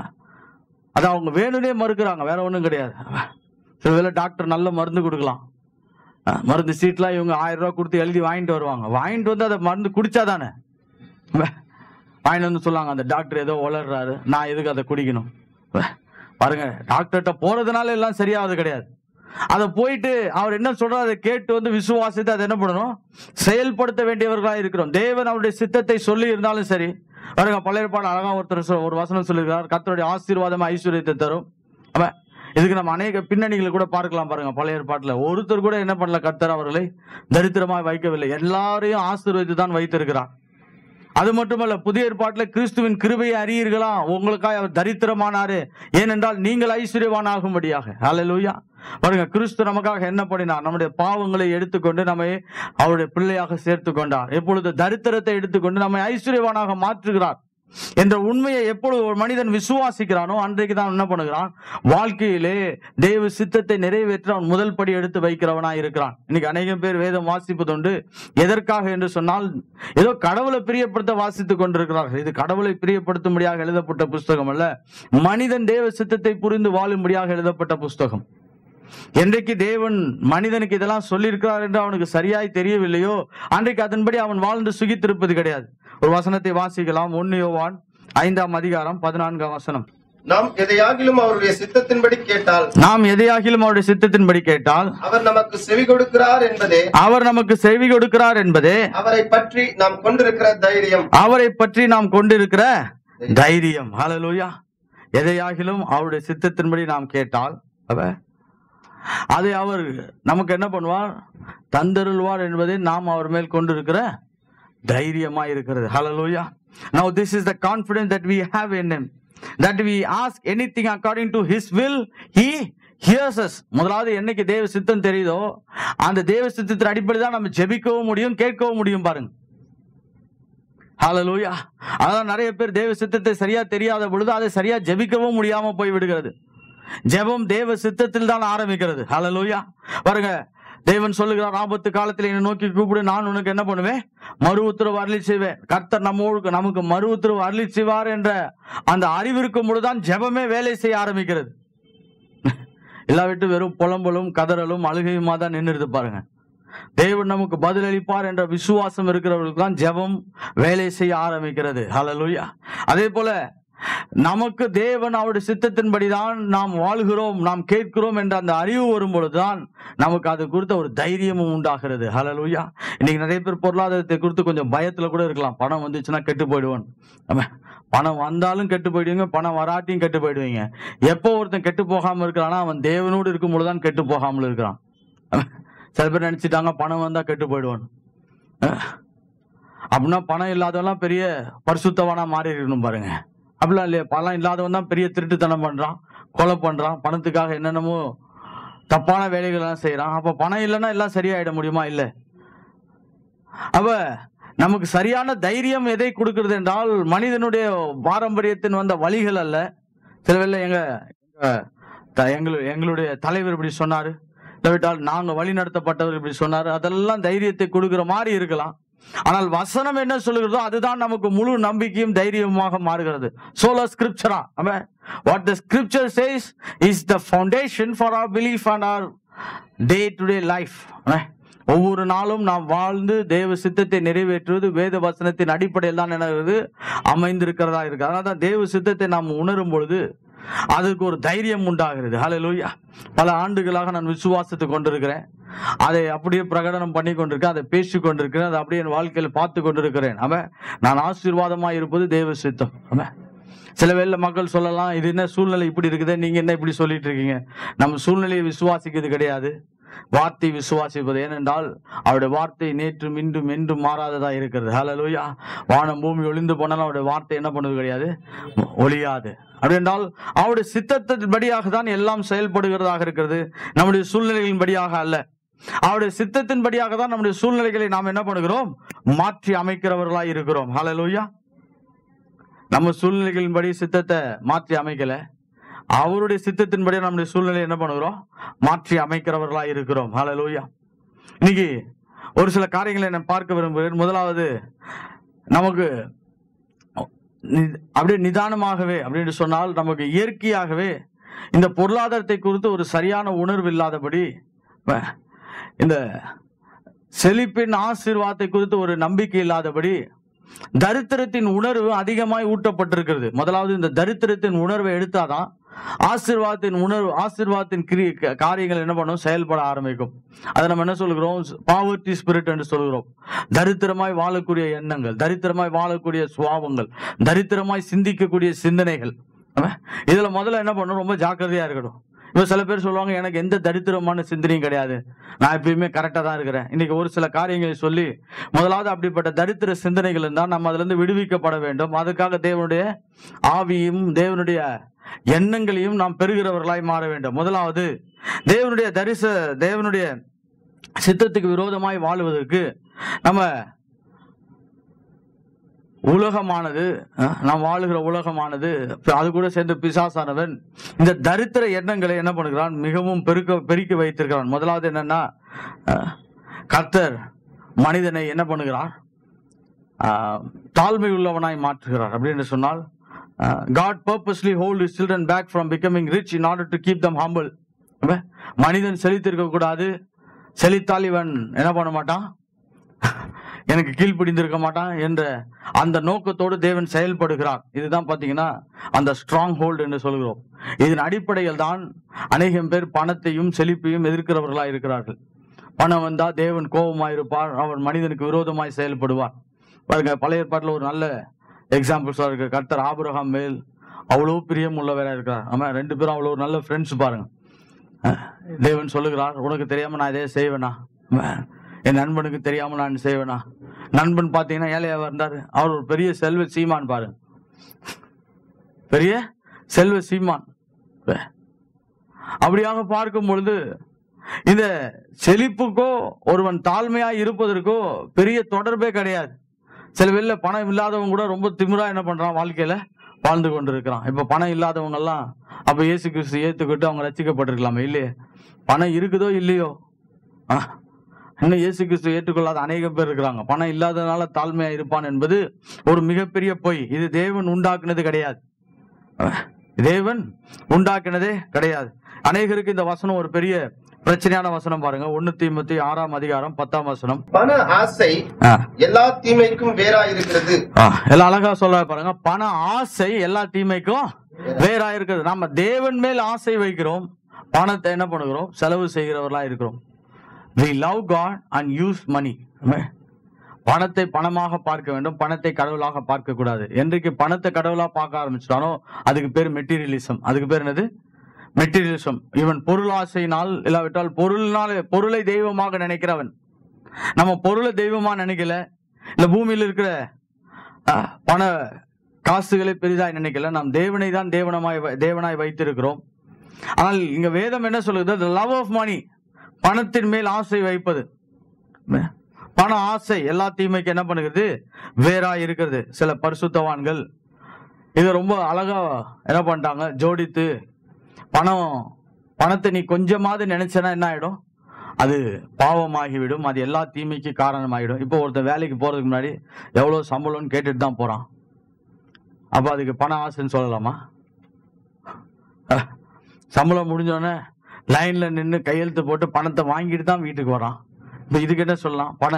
அதை அவங்க வேணும்னே மறுக்கிறாங்க வேற ஒன்றும் கிடையாது சில வேளை டாக்டர் நல்ல மருந்து கொடுக்கலாம் ஆ, மருந்து சீட்லாம் இவங்க ஆயிரம் ரூபாய் கொடுத்து எழுதி வாங்கிட்டு வருவாங்க வாங்கிட்டு வந்து அதை மருந்து குடிச்சாதானே வே- வாங்கிட்டு வந்து சொல்லுவாங்க அந்த டாக்டர் ஏதோ வளர்றாரு நான் எதுக்கு அதை குடிக்கணும் வே- பாருங்க டாக்டர்கிட்ட போறதுனால எல்லாம் சரியாவது கிடையாது அதை போயிட்டு அவர் என்ன சொல்றாரு அதை கேட்டு வந்து விசுவாசித்து அதை என்ன பண்ணணும் செயல்படுத்த வேண்டியவர்களாக இருக்கிறோம் தேவன் அவருடைய சித்தத்தை சொல்லி இருந்தாலும் சரி பாருங்க பழைய ஏற்பாடு அழகா ஒருத்தர் சொல்- ஒரு வசனம் சொல்லியிருக்கார் கர்த்தருடைய ஆசீர்வாதம் ஐஸ்வர்யத்தை தரும் அவன் இதுக்கு நம்ம அநேக பின்னணிகளை கூட பார்க்கலாம் பாருங்க பழைய ஏற்பாட்டுல ஒருத்தர் கூட என்ன பண்ணல கர்த்தர் அவர்களை தரித்திரமாய் வைக்கவில்லை எல்லாரையும் ஆசீர்வதித்து தான் வைத்திருக்கிறார் அது மட்டுமல்ல புதிய ஏற்பாட்டுல கிறிஸ்துவின் கிருபையை அறியீர்களா உங்களுக்காக அவர் தரித்திரமானாரு ஏனென்றால் நீங்கள் ஐஸ்வர்யவானாகும்படியாக ஹalleluya பாருங்க கிறிஸ்து நமக்காக என்ன பண்ணினார் நம்முடைய பாவங்களை எடுத்துக்கொண்டு நம்மை அவருடைய பிள்ளையாக சேர்த்து கொண்டார் எப்பொழுது தரித்திரத்தை எடுத்துக்கொண்டு நம்மை ஐஸ்வர்யவானாக மாற்றுகிறார் என்ற உண்மையை எப்பொழுது ஒரு மனிதன் விசுவாசிக்கிறானோ அன்றைக்கு தான் என்ன பண்ணுகிறான் வாழ்க்கையிலே தேவ சித்தத்தை நிறைவேற்ற அவன் முதல் படி எடுத்து வைக்கிறவனா இருக்கிறான் இன்னைக்கு அநேகம் பேர் வேதம் வாசிப்பதுண்டு எதற்காக என்று சொன்னால் ஏதோ கடவுளை பிரியப்படுத்த வாசித்துக் கொண்டிருக்கிறார்கள் இது கடவுளை பிரியப்படுத்தும்படியாக எழுதப்பட்ட புஸ்தகம் அல்ல மனிதன் தேவ சித்தத்தை புரிந்து வாழும்படியாக எழுதப்பட்ட புஸ்தகம் என்றைக்கு தேவன் மனிதனுக்கு இதெல்லாம் சொல்லியிருக்கிறார் என்று அவனுக்கு சரியாய் தெரியவில்லையோ அன்றைக்கு அதன்படி அவன் வாழ்ந்து சுகித்திருப்பது கிடையாது ஒரு வசனத்தை வாசிக்கலாம் ஒன்னு யோவான் ஐந்தாம் அதிகாரம் பதினான்காம் வசனம் நாம் எதையாகிலும் அவருடைய சித்தத்தின்படி கேட்டால் நாம் எதையாகிலும் அவருடைய சித்தத்தின்படி கேட்டால் அவர் நமக்கு செவி கொடுக்கிறார் என்பதே அவர் நமக்கு செவி கொடுக்கிறார் என்பதே அவரை பற்றி நாம் கொண்டிருக்கிற தைரியம் அவரை பற்றி நாம் கொண்டிருக்கிற தைரியம் ஹalleluya எதையாகிலும் அவருடைய சித்தத்தின்படி நாம் கேட்டால் அவ அதை அவர் நமக்கு என்ன பண்ணுவார் தந்தருள்வார் என்பதை நாம் அவர் மேல் கொண்டிருக்கிற தைரியமா இருக்கிறது ஹalleluya now this is the confidence that we have in him that we ask anything according to his will he hears us முதலாவது என்னைக்கு தேவ சித்தம் தெரியுதோ அந்த தேவ சித்தத்தின் அடிப்படையில் தான் நம்ம ஜெபிக்கவும் முடியும் கேட்கவும் முடியும் பாருங்க ஹalleluya அதான் நிறைய பேர் தேவ சித்தத்தை சரியா தெரியாத பொழுது அதை சரியா ஜெபிக்கவும் முடியாம போய் விடுகிறது ஜெபம் தேவ சித்தத்தில் தான் ஆரம்பிக்கிறது ஹalleluya பாருங்க தேவன் சொல்லுகிறார் ஆபத்து காலத்தில் என்னை நோக்கி கூப்பிடு நான் உனக்கு என்ன பண்ணுவேன் மறு உத்தரவு அருளி செய்வேன் கர்த்தர் நம்மோடு நமக்கு மறு உத்தரவு அருளி செய்வார் என்ற அந்த அறிவு இருக்கும் பொழுதுதான் ஜெபமே வேலை செய்ய ஆரம்பிக்கிறது இல்லாவிட்டு வெறும் புலம்பலும் கதறலும் அழுகையுமா தான் நின்றுது பாருங்க தேவன் நமக்கு பதிலளிப்பார் என்ற விசுவாசம் இருக்கிறவர்களுக்கு தான் ஜெபம் வேலை செய்ய ஆரம்பிக்கிறது ஹalleluya அதே போல நமக்கு தேவன் அவருடைய சித்தத்தின்படிதான் நாம் வாழ்கிறோம் நாம் கேட்கிறோம் என்ற அந்த அறிவு வரும் பொழுதுதான் நமக்கு அது குறித்த ஒரு தைரியமும் உண்டாகிறது ஹalleluya இன்னைக்கு நிறைய பேர் பொருளாதாரத்தை குறித்து கொஞ்சம் பயத்துல கூட இருக்கலாம் பணம் வந்துச்சுன்னா கெட்டு போயிடுவோம் நம்ம பணம் வந்தாலும் கெட்டு போயிடுவீங்க பணம் வராட்டியும் கெட்டு போயிடுவீங்க எப்போ ஒருத்தன் கெட்டு போகாம இருக்கிறானா அவன் தேவனோடு இருக்கும் பொழுதுதான் கெட்டு போகாமல் இருக்கிறான் சில பேர் நினைச்சிட்டாங்க பணம் வந்தா கெட்டு போயிடுவான் அஹ். அப்படின்னா பணம் இல்லாதவெல்லாம் பெரிய பரிசுத்தவானா மாறி இருக்கணும் பாருங்க அப்படிலாம் இல்லையா பணம் இல்லாதவன் தான் பெரிய திருட்டுத்தனம் பண்றான் கொலை பண்றான் பணத்துக்காக என்னென்னமோ தப்பான வேலைகள் எல்லாம் செய்யறான் அப்ப பணம் இல்லைன்னா எல்லாம் சரியாயிட முடியுமா இல்ல அப்ப நமக்கு சரியான தைரியம் எதை கொடுக்கிறது என்றால் மனிதனுடைய பாரம்பரியத்தின் வந்த வழிகள் அல்ல சில வேளை எங்க எங்க த- எங்களு- எங்களுடைய தலைவர் இப்படி சொன்னாரு இல்லாவிட்டால் நாங்க வழி நடத்தப்பட்டவர் இப்படி சொன்னாரு அதெல்லாம் தைரியத்தை கொடுக்கிற மாதிரி இருக்கலாம் ஆனால் வசனம் என்ன சொல்லுகிறதோ அதுதான் நமக்கு முழு நம்பிக்கையும் தைரியமாக மாறுகிறது sola scriptura what the scripture says is the foundation for our belief and our day to day life ஒவ்வொரு நாளும் நாம் வாழ்ந்து தேவ சித்தத்தை நிறைவேற்றுவது வேத வசனத்தின் அடிப்படையில் தான் என்னது அமைந்திருக்கிறதா இருக்கு அதனால தான் தேவ சித்தத்தை நாம் உணரும் பொழுது அதுக்கு ஒரு தைரியம் உண்டாகிறது ஹalleluya பல ஆண்டுகளாக நான் விசுவாசத்தை கொண்டிருக்கிறேன் அதை அப்படியே பிரகடனம் பண்ணி கொண்டிருக்கேன் அதை பேசி கொண்டிருக்கிறேன் அதை அப்படியே என் வாழ்க்கையில் பார்த்து கொண்டிருக்கிறேன் அவன் நான் ஆசீர்வாதமா இருப்பது தேவ சித்தம் அவன் சில வேளை மக்கள் சொல்லலாம் இது என்ன சூழ்நிலை இப்படி இருக்குது நீங்க என்ன இப்படி சொல்லிட்டு இருக்கீங்க நம்ம சூழ்நிலையை விசுவாசிக்கிறது கிடையாது வார்த்தை விசுவாசிப்பது ஏனென்றால் அவருடைய வார்த்தை நேற்றும் இன்றும் என்றும் மாறாததா இருக்கிறது ஹalleluya வானம் பூமி ஒளிந்து போனாலும் அவருடைய வார்த்தை என்ன பண்ணது கிடையாது ஒளியாது அப்படி என்றால் அவருடைய சித்தத்தின் படியாக தான் எல்லாம் செயல்படுகிறதாக இருக்கிறது நம்முடைய சூழ்நிலைகளின் படியாக அல்ல அவருடைய சித்தத்தின் படியாக தான் நம்முடைய சூழ்நிலைகளை நாம் என்ன பண்ணுகிறோம் மாற்றி அமைக்கிறவர்களாய் இருக்கிறோம் ஹalleluya நம்ம சூழ்நிலைகளின்படி சித்தத்தை மாற்றி அமைக்கல அவருடைய சித்தத்தின்படி நம்முடைய சூழ்நிலை என்ன பண்ணுகிறோம் மாற்றி அமைக்கிறவர்களா இருக்கிறோம் ஹalleluya இன்னைக்கு ஒரு சில காரியங்களை நான் பார்க்க விரும்புகிறேன் முதலாவது நமக்கு நி- அப்படியே நிதானமாகவே அப்படின்னு சொன்னால் நமக்கு இயற்கையாகவே இந்த பொருளாதாரத்தை குறித்து ஒரு சரியான உணர்வு இல்லாதபடி வ- இந்த செழிப்பின் ஆசீர்வாதத்தை குறித்து ஒரு நம்பிக்கை இல்லாதபடி தரித்திரத்தின் உணர்வு அதிகமாய் ஊட்டப்பட்டிருக்கிறது முதலாவது இந்த தரித்திரத்தின் உணர்வை எடுத்தாதான் ஆசீர்வாதத்தின் உணர்வு ஆசீர்வாதத்தின் கிரி க- காரியங்கள் என்ன பண்ணும் செயல்பட ஆரம்பிக்கும் அதை நம்ம என்ன சொல்கிறோம் பாவர்ட்டி ஸ்பிரிட் என்று சொல்கிறோம் தரித்திரமாய் வாழக்கூடிய எண்ணங்கள் தரித்திரமாய் வாழக்கூடிய சுவாவங்கள் தரித்திரமாய் சிந்திக்கக்கூடிய சிந்தனைகள் ஆமா? இதுல முதல்ல என்ன பண்ணணும் ரொம்ப ஜாக்கிரதையா இருக்கணும் இப்ப சில பேர் சொல்லுவாங்க எனக்கு எந்த தரித்திரமான சிந்தனையும் கிடையாது நான் எப்பயுமே கரெக்டா தான் இருக்கிறேன் இன்னைக்கு ஒரு சில காரியங்களை சொல்லி முதலாவது அப்படிப்பட்ட தரித்திர சிந்தனைகள் இருந்தால் நம்ம அதுல இருந்து விடுவிக்கப்பட வேண்டும் அதுக்காக தேவனுடைய ஆவியும் தேவனுடைய எண்ணங்களையும் நாம் பெறுகிறவர்களாய் மாற வேண்டும் முதலாவது தேவனுடைய தரிச தேவனுடைய சித்தத்துக்கு விரோதமாய் வாழுவதற்கு நம்ம உலகமானது அஹ், நாம் வாழுகிற உலகமானது அது கூட சேர்ந்து பிசாசானவன் இந்த தரித்திர எண்ணங்களை என்ன பண்ணுகிறான் மிகவும் பெருக்க பெருக்கி வைத்திருக்கிறான் முதலாவது என்னன்னா அஹ், கர்த்தர் மனிதனை என்ன பண்ணுகிறார் ஆஹ், தாழ்மை உள்ளவனாய் மாற்றுகிறார் அப்படின்னு சொன்னால் God purposely hold his children back from becoming rich in order to keep them humble அப்ப, மனிதன் செழித்திருக்க கூடாது செழித்தால் இவன் என்ன பண்ண மாட்டான் எனக்கு கீழ்ப்படிந்திருக்க மாட்டான் என்ற அந்த நோக்கத்தோடு தேவன் செயல்படுகிறார் இதுதான் பாத்தீங்கன்னா அந்த ஸ்ட்ராங் ஹோல்டு என்று சொல்கிறோம் இதன் அடிப்படையில் தான் அநேகம் பேர் பணத்தையும் செழிப்பையும் எதிர்க்கிறவர்களா இருக்கிறார்கள் பணம் வந்தா தேவன் கோபமாய் இருப்பார் அவர் மனிதனுக்கு விரோதமாய் செயல்படுவார் பாருங்க பழைய ஏற்பாட்டில் ஒரு நல்ல எக்ஸாம்பிள்ஸா இருக்கு கர்த்தர் ஆபிரகாம் மேல் அவ்வளோ பிரியம் உள்ளவரா இருக்கிறார் ஆமா ரெண்டு பேரும் அவ்வளோ நல்ல ஃப்ரெண்ட்ஸ் பாருங்க அஹ், தேவன் சொல்லுகிறார் உனக்கு தெரியாம நான் இதே செய்வேனா என் நண்பனுக்கு தெரியாம நான் செய்வேனா நண்பன் பாத்தீங்கன்னா ஏழையா இருந்தாரு அவர் ஒரு பெரிய செல்வ சீமான் பாரு பெரிய செல்வ சீமான் அப்படியாக பார்க்கும் பொழுது இந்த செழிப்புக்கோ ஒருவன் தாழ்மையா இருப்பதற்கோ பெரிய தொடர்பே கிடையாது சில வெளில பணம் இல்லாதவங்க கூட ரொம்ப திமிரா என்ன பண்றான் வாழ்க்கையில வாழ்ந்து கொண்டு இருக்கிறான் இப்ப பணம் இல்லாதவங்க எல்லாம் அப்ப இயேசு கிறிஸ்து ஏத்துக்கிட்டு அவங்க ரசிக்கப்பட்டிருக்கலாமே இல்லையே பணம் இருக்குதோ இல்லையோ ஆ, இன்னும் இயேசு கிறிஸ்து ஏற்றுக்கொள்ளாத அநேகம் பேர் இருக்கிறாங்க பணம் இல்லாததுனால தாழ்மையா இருப்பான் என்பது ஒரு மிகப்பெரிய பொய் இது தேவன் உண்டாக்குனது கிடையாது அஹ், தேவன் உண்டாக்கினதே கிடையாது அநேகருக்கு இந்த வசனம் ஒரு பெரிய பிரச்சனையான வசனம் பாருங்க ஒன்னு தீமத்தி ஆறாம் அதிகாரம் பத்தாம் வசனம் பண ஆசை ஆ, எல்லா தீமைக்கும் வேறா இருக்கிறது ஆ, எல்லாம் அழகா சொல்ல பாருங்க பண ஆசை எல்லா தீமைக்கும் வேறா இருக்குது நம்ம தேவன் மேல் ஆசை வைக்கிறோம் பணத்தை என்ன பண்ணுகிறோம் செலவு செய்கிறவர்களா இருக்கிறோம் we love god and use money பணத்தை பணமாக பார்க்க வேண்டும் பணத்தை கடவுளாக பார்க்க கூடாது என்றைக்கு பணத்தை கடவுளா பார்க்க ஆரம்பிச்சிட்டானோ அதுக்கு பேர் மெட்டீரியலிசம் அதுக்கு பேர் என்னது மெட்டீரியலிசம் இவன் பொருளாசையினால் இல்லாவிட்டால் பொருளினால் பொருளை தெய்வமாக நினைக்கிறவன் நம்ம பொருளை தெய்வமா நினைக்கல இல்ல பூமியில் இருக்கிற அஹ், பண காசுகளை பெரிதாய் நினைக்கல நாம் தேவனை தான் தேவனமாய் வ- தேவனாய் வைத்திருக்கிறோம் ஆனால் இங்க வேதம் என்ன சொல்லுது லவ் ஆஃப் மணி பணத்தின் மேல் ஆசை வைப்பது பண ஆசை எல்லா தீமைக்கு என்ன பண்ணுகிறது வேறா இருக்கிறது சில பரிசுத்தவான்கள் இதை ரொம்ப அழகா என்ன பண்ணிட்டாங்க ஜோடித்து பணம் பணத்தை நீ கொஞ்சமாவது நினைச்சனா என்ன ஆயிடும் அது பாவமாகிவிடும் அது எல்லா தீமைக்கு காரணமாகிடும் இப்போ ஒருத்தன் வேலைக்கு போறதுக்கு முன்னாடி எவ்வளவு சம்பளம்னு கேட்டுட்டு தான் போறான் அப்ப அதுக்கு பண ஆசைன்னு சொல்லலாமா அஹ், சம்பளம் முடிஞ்சோடனே லைன்ல நின்று கையெழுத்து போட்டு பணத்தை வாங்கிட்டு தான் வீட்டுக்கு வரான் இப்போ இதுக்கு என்ன சொல்லலாம் பண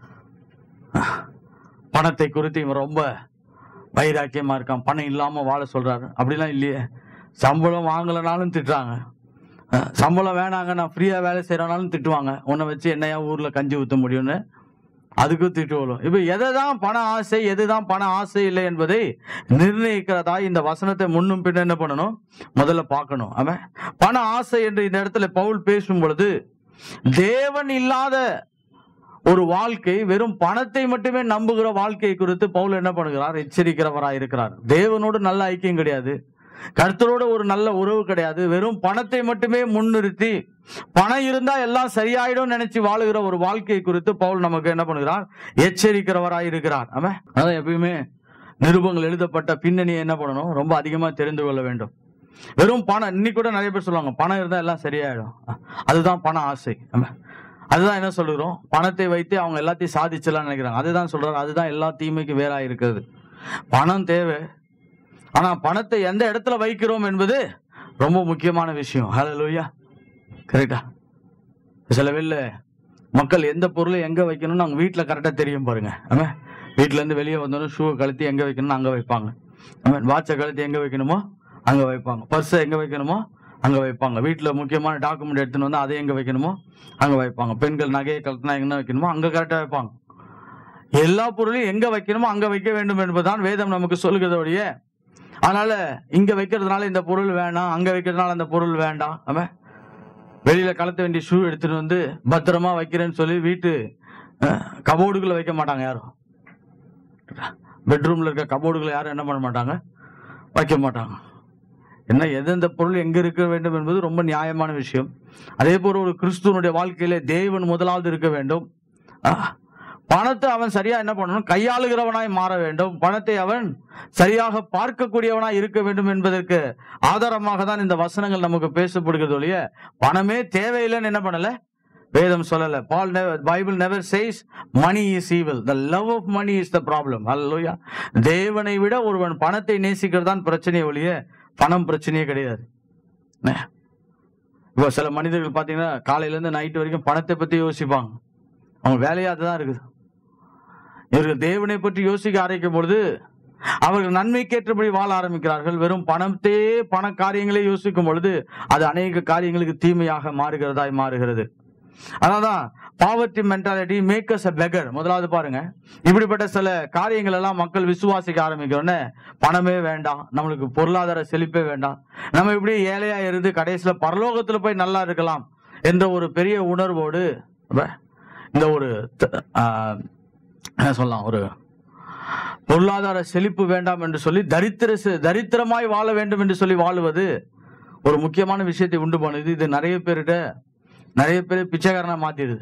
பணத்தை குறித்து இவன் ரொம்ப வைராக்கியமா இருக்கான் பணம் இல்லாம வாழ சொல்றாரு அப்படிலாம் இல்லையே சம்பளம் வாங்கலைனாலும் திட்டுறாங்க அஹ், சம்பளம் வேணாங்க நான் ஃப்ரீயா வேலை செய்யறனாலும் திட்டுவாங்க உன்னை வச்சு என்னையா ஊர்ல கஞ்சி ஊத்த முடியும்னு அதுக்கும் திட்டு வரும் இப்ப எதைதான் பண ஆசை எதுதான் பண ஆசை இல்லை என்பதை நிர்ணயிக்கிறதா இந்த வசனத்தை முன்னும் பின்ன என்ன பண்ணணும் முதல்ல பார்க்கணும் அவன் பண ஆசை என்று இந்த இடத்துல பவுல் பேசும் பொழுது தேவன் இல்லாத ஒரு வாழ்க்கை வெறும் பணத்தை மட்டுமே நம்புகிற வாழ்க்கை குறித்து பவுல் என்ன பண்ணுகிறார் எச்சரிக்கிறவராய் இருக்கிறார் தேவனோடு நல்ல ஐக்கியம் கிடையாது கர்த்தரோட ஒரு நல்ல உறவு கிடையாது வெறும் பணத்தை மட்டுமே முன்னிறுத்தி பணம் இருந்தா எல்லாம் சரியாயிடும் நினைச்சு வாழுகிற ஒரு வாழ்க்கை குறித்து பவுல் நமக்கு என்ன பண்ணுகிறார் எச்சரிக்கிறவராய் இருக்கிறார் அவன் அதான் எப்பயுமே நிருபங்கள் எழுதப்பட்ட பின்னணியை என்ன பண்ணணும் ரொம்ப அதிகமா தெரிந்து கொள்ள வேண்டும் வெறும் பணம் இன்னைக்கு கூட நிறைய பேர் சொல்லுவாங்க பணம் இருந்தா எல்லாம் சரியாயிடும் அதுதான் பண ஆசை ஆமா. அதுதான் என்ன சொல்லுகிறோம் பணத்தை வைத்து அவங்க எல்லாத்தையும் சாதிச்சலாம் நினைக்கிறாங்க அதுதான் சொல்றாரு அதுதான் எல்லா தீமைக்கு வேறா இருக்கிறது பணம் தேவை ஆனா பணத்தை எந்த இடத்துல வைக்கிறோம் என்பது ரொம்ப முக்கியமான விஷயம் ஹalleluya கரெக்டா சில வேளை மக்கள் எந்த பொருளை எங்க வைக்கணும்னு அவங்க வீட்டுல கரெக்டா தெரியும் பாருங்க ஆமா வீட்டுல இருந்து வெளியே வந்தோடனே ஷூவை கழுத்தி எங்க வைக்கணும்னு அங்க வைப்பாங்க ஆமா வாட்சை கழுத்தி எங்க வைக்கணுமோ அங்க வைப்பாங்க பர்ஸை எங்க வைக்கணுமோ அங்க வைப்பாங்க வீட்டுல முக்கியமான டாக்குமெண்ட் எடுத்துன்னு வந்து அதை எங்க வைக்கணுமோ அங்க வைப்பாங்க பெண்கள் நகையை கழட்டினா எங்க வைக்கணுமோ அங்க கரெக்டா வைப்பாங்க எல்லா பொருளையும் எங்க வைக்கணுமோ அங்க வைக்க வேண்டும் என்பதுதான் வேதம் நமக்கு சொல்லுகிறதோடைய அதனால இங்க வைக்கிறதுனால இந்த பொருள் வேணாம் அங்க வைக்கிறதுனால அந்த பொருள் வேண்டாம் அவன் வெளியில கலத்த வேண்டிய ஷூ எடுத்துட்டு வந்து பத்திரமா வைக்கிறேன்னு சொல்லி வீட்டு கபோர்டுக்குள்ள வைக்க மாட்டாங்க யாரும் பெட்ரூம்ல இருக்க கபோர்டுகளை யாரும் என்ன பண்ண மாட்டாங்க வைக்க மாட்டாங்க என்ன எந்தெந்த பொருள் எங்க இருக்க வேண்டும் என்பது ரொம்ப நியாயமான விஷயம் அதே போல ஒரு கிறிஸ்துவனுடைய வாழ்க்கையில தேவன் முதலாவது இருக்க வேண்டும் ஆஹ், பணத்தை அவன் சரியா என்ன பண்ணணும் கையாளுகிறவனாய் மாற வேண்டும் பணத்தை அவன் சரியாக பார்க்கக்கூடியவனாய் இருக்க வேண்டும் என்பதற்கு ஆதாரமாக தான் இந்த வசனங்கள் நமக்கு பேசப்படுகிறது ஒழிய பணமே தேவையில்லைன்னு என்ன பண்ணல வேதம் சொல்லல Paul Bible never says money is evil the love of money is the problem அல்லையா தேவனை விட ஒருவன் பணத்தை நேசிக்கிறது தான் பிரச்சனையே ஒழிய பணம் பிரச்சனையே கிடையாது என்ன? இப்போ சில மனிதர்கள் பார்த்தீங்கன்னா காலையில இருந்து நைட் வரைக்கும் பணத்தை பத்தி யோசிப்பாங்க அவங்க வேலையா அதுதான் இருக்குது இவர்கள் தேவனை பற்றி யோசிக்க ஆரம்பிக்கும் பொழுது அவர்கள் நன்மைக்கேற்றபடி வாழ ஆரம்பிக்கிறார்கள் வெறும் பணத்தே பண காரியங்களே யோசிக்கும் பொழுது அது அநேக காரியங்களுக்கு தீமையாக மாறுகிறதாய் மாறுகிறது அதனால்தான் poverty mentality makers a beggar முதலாவது பாருங்க இப்படிப்பட்ட சில காரியங்கள் எல்லாம் மக்கள் விசுவாசிக்க ஆரம்பிக்கிறோன்னே பணமே வேண்டாம் நம்மளுக்கு பொருளாதார செழிப்பே வேண்டாம் நம்ம இப்படி ஏழையா இருந்து கடைசியில பரலோகத்துல போய் நல்லா இருக்கலாம் என்ற ஒரு பெரிய உணர்வோடு அப்ப இந்த ஒரு த- ஆ, என்ன சொல்லலாம் ஒரு பொருளாதார செழிப்பு வேண்டாம் என்று சொல்லி தரித்திர செ- தரித்திரமாய் வாழ வேண்டும் என்று சொல்லி வாழுவது ஒரு முக்கியமான விஷயத்தை உண்டு பண்ணுது இது நிறைய பேர்கிட்ட நிறைய பேர் பிச்சைக்காரனா மாத்திடுது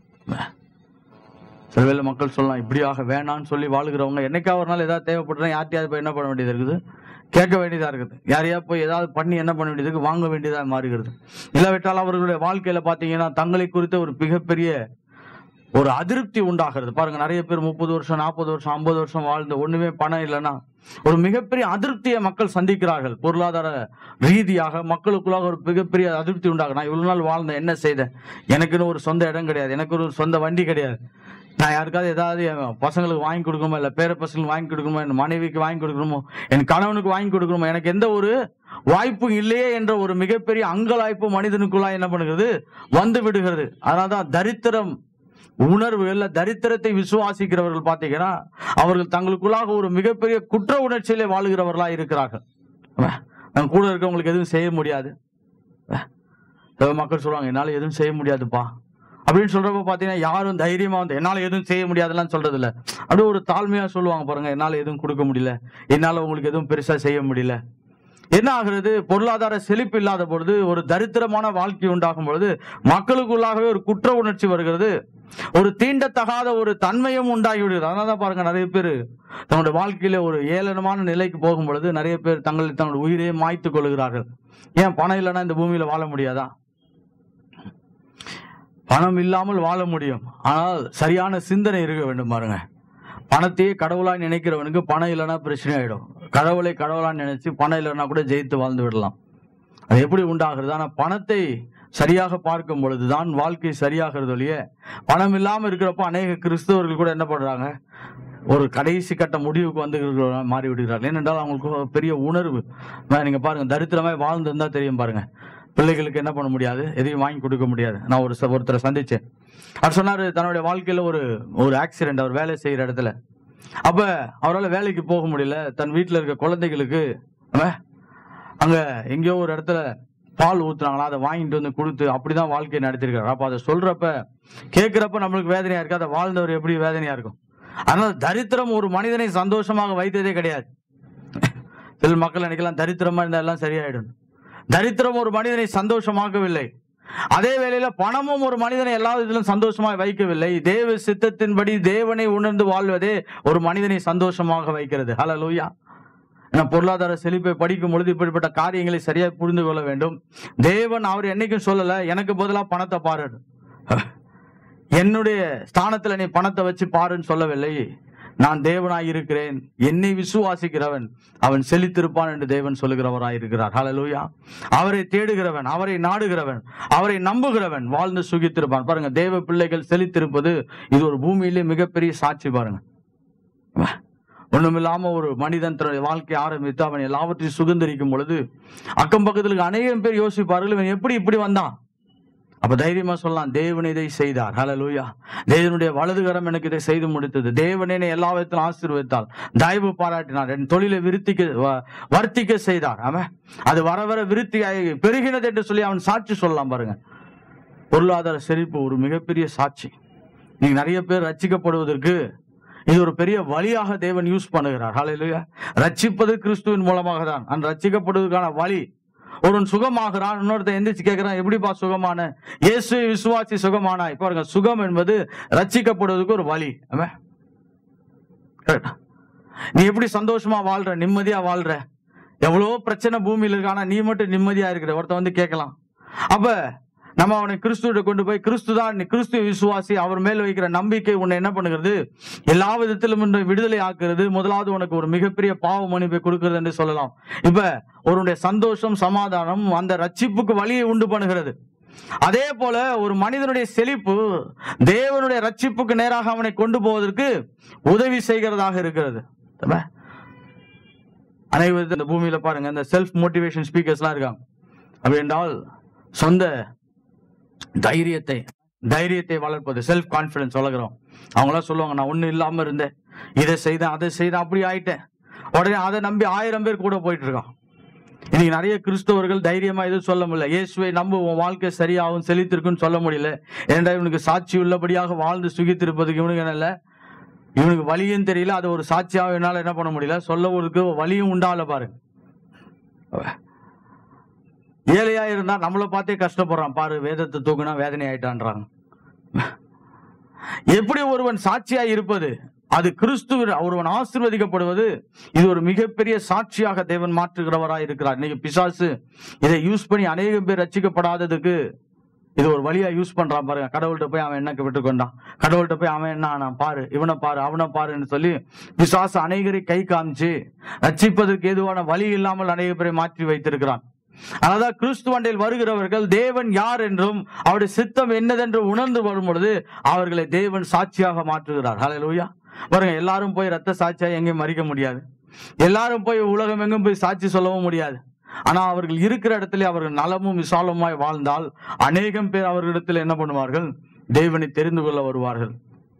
சில வேளை மக்கள் சொல்லலாம் இப்படியாக வேணாம்னு சொல்லி வாழுகிறவங்க என்னைக்கா ஒரு நாள் ஏதாவது தேவைப்படுறா யார்ட்டையாவது போய் என்ன பண்ண வேண்டியது இருக்குது கேட்க வேண்டியதா இருக்குது யாரையா போய் ஏதாவது பண்ணி என்ன பண்ண வேண்டியது இருக்கு? வாங்க வேண்டியதா மாறுகிறது இல்லாவிட்டால் அவர்களுடைய வாழ்க்கையில பாத்தீங்கன்னா தங்களை குறித்த ஒரு மிகப்பெரிய ஒரு அதிருப்தி உண்டாகிறது பாருங்க நிறைய பேர் முப்பது வருஷம் நாற்பது வருஷம் ஐம்பது வருஷம் வாழ்ந்து ஒண்ணுமே பணம் இல்லைன்னா ஒரு மிகப்பெரிய அதிருப்தியை மக்கள் சந்திக்கிறார்கள் பொருளாதார ரீதியாக மக்களுக்குள்ளாக ஒரு மிகப்பெரிய அதிருப்தி உண்டாகும் நான் இவ்வளவு நாள் வாழ்ந்தேன் என்ன செய்தேன் எனக்குன்னு ஒரு சொந்த இடம் கிடையாது எனக்கு ஒரு சொந்த வண்டி கிடையாது நான் யாருக்காவது ஏதாவது என் பசங்களுக்கு வாங்கி கொடுக்கணுமோ இல்லை பேர பசங்களுக்கு வாங்கி கொடுக்கணுமோ என் மனைவிக்கு வாங்கி கொடுக்கணுமோ என் கணவனுக்கு வாங்கி கொடுக்கணுமோ எனக்கு எந்த ஒரு வாய்ப்பும் இல்லையே என்ற ஒரு மிகப்பெரிய அங்கலாய்ப்பு மனிதனுக்குள்ளா என்ன பண்ணுகிறது வந்து விடுகிறது அதனால்தான் தரித்திரம் உணர்வு இல்ல தரித்திரத்தை விசுவாசிக்கிறவர்கள் பார்த்தீங்கன்னா அவர்கள் தங்களுக்குள்ளாக ஒரு மிகப்பெரிய குற்ற உணர்ச்சியிலே வாழுகிறவர்களா இருக்கிறார்கள் நம்ம கூட இருக்கவங்களுக்கு எதுவும் செய்ய முடியாது சில மக்கள் சொல்லுவாங்க என்னால எதுவும் செய்ய முடியாதுப்பா அப்படின்னு சொல்றப்ப பாத்தீங்கன்னா யாரும் தைரியமா வந்து என்னால எதுவும் செய்ய முடியாதுலாம் சொல்றது இல்ல அப்படியே ஒரு தாழ்மையா சொல்லுவாங்க பாருங்க என்னால எதுவும் கொடுக்க முடியல என்னால உங்களுக்கு எதுவும் பெருசா செய்ய முடியல என்ன ஆகிறது பொருளாதார செழிப்பு இல்லாத பொழுது ஒரு தரித்திரமான வாழ்க்கை உண்டாகும் பொழுது மக்களுக்குள்ளாகவே ஒரு குற்ற உணர்ச்சி வருகிறது ஒரு தீண்டத்தகாத ஒரு தன்மையும் உண்டாகி விடுகிறது அதனால தான் பாருங்க நிறைய பேர் தன்னுடைய வாழ்க்கையில ஒரு ஏளனமான நிலைக்கு போகும் பொழுது நிறைய பேர் தங்களை தங்களுடைய உயிரையே மாய்த்துக் கொள்கிறார்கள் ஏன் பணம் இல்லைன்னா இந்த பூமியில வாழ முடியாதா பணம் இல்லாமல் வாழ முடியும் ஆனால் சரியான சிந்தனை இருக்க வேண்டும் பாருங்க பணத்தையே கடவுளா நினைக்கிறவனுக்கு பணம் இல்லைன்னா பிரச்சனை ஆயிடும் கடவுளை கடவுளா நினைச்சு பணம் இல்லைன்னா கூட ஜெயித்து வாழ்ந்து விடலாம் அது எப்படி உண்டாகிறது ஆனா பணத்தை சரியாக பார்க்கும் பொழுதுதான் வாழ்க்கை சரியாகிறது ஒழிய பணம் இல்லாம இருக்கிறப்ப அநேக கிறிஸ்தவர்கள் கூட என்ன பண்றாங்க ஒரு கடைசி கட்ட முடிவுக்கு வந்து இருக்கிற- மாறி விடுகிறார்கள் ஏனென்றால் அவங்களுக்கு ஒரு பெரிய உணர்வு நான் நீங்க பாருங்க தரித்திரமாய் வாழ்ந்திருந்தா தெரியும் பாருங்க பிள்ளைகளுக்கு என்ன பண்ண முடியாது எதையும் வாங்கி கொடுக்க முடியாது நான் ஒரு ச- ஒருத்தரை சந்திச்சேன் அவர் சொன்னாரு தன்னுடைய வாழ்க்கையில ஒரு ஒரு ஆக்சிடென்ட் அவர் வேலை செய்யற இடத்துல அப்ப அவரால் வேலைக்கு போக முடியல தன் வீட்டுல இருக்க குழந்தைகளுக்கு அவன் அங்க எங்கேயோ ஒரு இடத்துல பால் ஊத்துனாங்களா அதை வாங்கிட்டு வந்து கொடுத்து அப்படிதான் வாழ்க்கையை நடத்திருக்காரு அப்ப அதை சொல்றப்ப கேட்கிறப்ப நம்மளுக்கு வேதனையா இருக்கு அதை வாழ்ந்தவர் எப்படி வேதனையா இருக்கும் அதனால தரித்திரம் ஒரு மனிதனை சந்தோஷமாக வைத்ததே கிடையாது சில மக்கள் நினைக்கலாம் தரித்திரமா இருந்தா எல்லாம் சரியாயிடும் தரித்திரம் ஒரு மனிதனை சந்தோஷமாக்கவில்லை அதே வேளையில பணமும் ஒரு மனிதனை எல்லா இதிலும் சந்தோஷமாக வைக்கவில்லை தேவ சித்தத்தின்படி தேவனை உணர்ந்து வாழ்வதே ஒரு மனிதனை சந்தோஷமாக வைக்கிறது ஹalleluya ஏன்னா பொருளாதார செழிப்பை படிக்கும் பொழுது இப்படிப்பட்ட காரியங்களை சரியா புரிந்து கொள்ள வேண்டும் தேவன் அவர் என்னைக்கும் சொல்லல எனக்கு பதிலா பணத்தை பாரு என்னுடைய ஸ்தானத்துல நீ பணத்தை வச்சு பாருன்னு சொல்லவில்லை நான் தேவனாய் இருக்கிறேன் என்னை விசுவாசிக்கிறவன் அவன் செழித்திருப்பான் என்று தேவன் சொல்லுகிறவராய் இருக்கிறார் ஹalleluya அவரை தேடுகிறவன் அவரை நாடுகிறவன் அவரை நம்புகிறவன் வாழ்ந்து சுகித்திருப்பான் பாருங்க தேவ பிள்ளைகள் செழித்திருப்பது இது ஒரு பூமியிலே மிகப்பெரிய சாட்சி பாருங்க ஒண்ணுமில்லாம ஒரு மனிதன் தன்னுடைய வாழ்க்கையை ஆரம்பித்து அவன் எல்லாவற்றையும் சுதந்திரிக்கும் பொழுது அக்கம் பக்கத்துல இருக்க அநேகம் பேர் யோசிப்பார்கள் இவன் எப்படி இப்படி வந்தான் அப்ப தைரியமா சொல்லலாம் தேவன் இதை செய்தார் ஹalleluya தேவனுடைய வலதுகரம் எனக்கு இதை செய்து முடித்தது தேவன் என்னை எல்லா விதத்திலும் ஆசீர்வதித்தார் தயவு பாராட்டினார் என் தொழிலை விருத்திக்க வ- வர்த்திக்க செய்தார் அவன் அது வர வர விருத்தியாகி பெருகினது என்று சொல்லி அவன் சாட்சி சொல்லலாம் பாருங்க பொருளாதார செழிப்பு ஒரு மிகப்பெரிய சாட்சி நீங்க நிறைய பேர் ரட்சிக்கப்படுவதற்கு இது ஒரு பெரிய வழியாக தேவன் யூஸ் பண்ணுகிறார் ஹalleluya ரட்சிப்பது கிறிஸ்துவின் மூலமாக தான் அந்த ரட்சிக்கப்படுவதற்கான வழி ஒருவன் சுகமாகிறான் இன்னொருத்தன் எந்திரிச்சு கேட்கிறான் எப்படிப்பா சுகமான இயேசு விசுவாசி சுகமானா இப்ப பாருங்க சுகம் என்பது ரட்சிக்கப்படுவதற்கு ஒரு வழி ஆமென். Correct ஆ? நீ எப்படி சந்தோஷமா வாழ்ற நிம்மதியா வாழ்ற எவ்வளவோ பிரச்சனை பூமியில இருக்கு ஆனா நீ மட்டும் நிம்மதியா இருக்கிற ஒருத்தன் வந்து கேட்கலாம் அப்ப நம்ம அவனை கிறிஸ்துவிட கொண்டு போய் கிறிஸ்து தான் நீ கிறிஸ்து விசுவாசி அவர் மேல் வைக்கிற நம்பிக்கை உன்னை என்ன பண்ணுகிறது எல்லா விதத்திலும் உன்னை விடுதலை ஆக்குறது முதலாவது உனக்கு ஒரு மிகப்பெரிய பாவ மன்னிப்பை கொடுக்கிறது என்று சொல்லலாம் இப்ப ஒருவனுடைய சந்தோஷம் சமாதானம் அந்த ரட்சிப்புக்கு வழியை உண்டு பண்ணுகிறது அதே போல ஒரு மனிதனுடைய செழிப்பு தேவனுடைய ரட்சிப்புக்கு நேராக அவனை கொண்டு போவதற்கு உதவி செய்கிறதாக இருக்கிறது ஆமா? அனைவரும் இந்த பூமியில பாருங்க இந்த செல்ஃப் மோட்டிவேஷன் ஸ்பீக்கர்ஸ்லாம் இருக்காங்க அப்படி என்றால் சொந்த தைரியத்தை தைரியத்தை வளர்ப்பது செல்ஃப் கான்பிடன்ஸ் வளர்க்குறோம் அவங்களாம் சொல்லுவாங்க நான் ஒன்றும் இல்லாம இருந்தேன் இதை செய்தேன் அதை செய்தேன் அப்படி ஆயிட்டேன் உடனே அதை நம்பி ஆயிரம் பேர் கூட போயிட்டு இருக்கான் இன்னைக்கு நிறைய கிறிஸ்தவர்கள் தைரியமா எதுவும் சொல்ல முடியல இயேசுவை நம்ப உன் வாழ்க்கை சரியாகும் செழித்திருக்குன்னு சொல்ல முடியல ஏன்டா இவனுக்கு சாட்சி உள்ளபடியாக வாழ்ந்து சுகித்திருப்பதுக்கு இவனுக்கு என்ன இல்லை இவனுக்கு வழியும் தெரியல அது ஒரு சாட்சியாக என்னால என்ன பண்ண முடியல சொல்ல ஒரு வழியும் உண்டால பாருங்க ஏழையா இருந்தா நம்மளை பார்த்தே கஷ்டப்படுறான் பாரு வேதத்தை தூக்குனா வேதனை ஆயிட்டான்றாங்க எப்படி ஒருவன் சாட்சியா இருப்பது அது கிறிஸ்துவ ஒருவன் ஆசீர்வதிக்கப்படுவது இது ஒரு மிகப்பெரிய சாட்சியாக தேவன் மாற்றுகிறவராய் இருக்கிறார் இன்னைக்கு பிசாசு இதை யூஸ் பண்ணி அநேகம் பேர் ரட்சிக்கப்படாததுக்கு இது ஒரு வழியா யூஸ் பண்றான் பாருங்க கடவுள்கிட்ட போய் அவன் என்ன விட்டுக்கொண்டான் கடவுள்கிட்ட போய் அவன் என்ன ஆனான் பாரு இவனை பாரு அவனை பாருன்னு சொல்லி பிசாசு அநேகரை கை காமிச்சு ரட்சிப்பதற்கு ஏதுவான வழி இல்லாமல் அநேக பேரை மாற்றி வைத்திருக்கிறான் அதான் கிறிஸ்துவண்டையில் வருகிறவர்கள் தேவன் யார் என்றும் அவருடைய சித்தம் என்னதென்று உணர்ந்து வரும் பொழுது அவர்களை தேவன் சாட்சியாக மாற்றுகிறார் ஹalleluya பாருங்க எல்லாரும் போய் ரத்த சாட்சியா எங்கேயும் மறிக்க முடியாது எல்லாரும் போய் உலகம் எங்கும் போய் சாட்சி சொல்லவும் முடியாது ஆனா அவர்கள் இருக்கிற இடத்துல அவர்கள் நலமும் விசாலமாய் வாழ்ந்தால் அநேகம் பேர் அவர்களிடத்தில் என்ன பண்ணுவார்கள் தேவனை தெரிந்து கொள்ள வருவார்கள்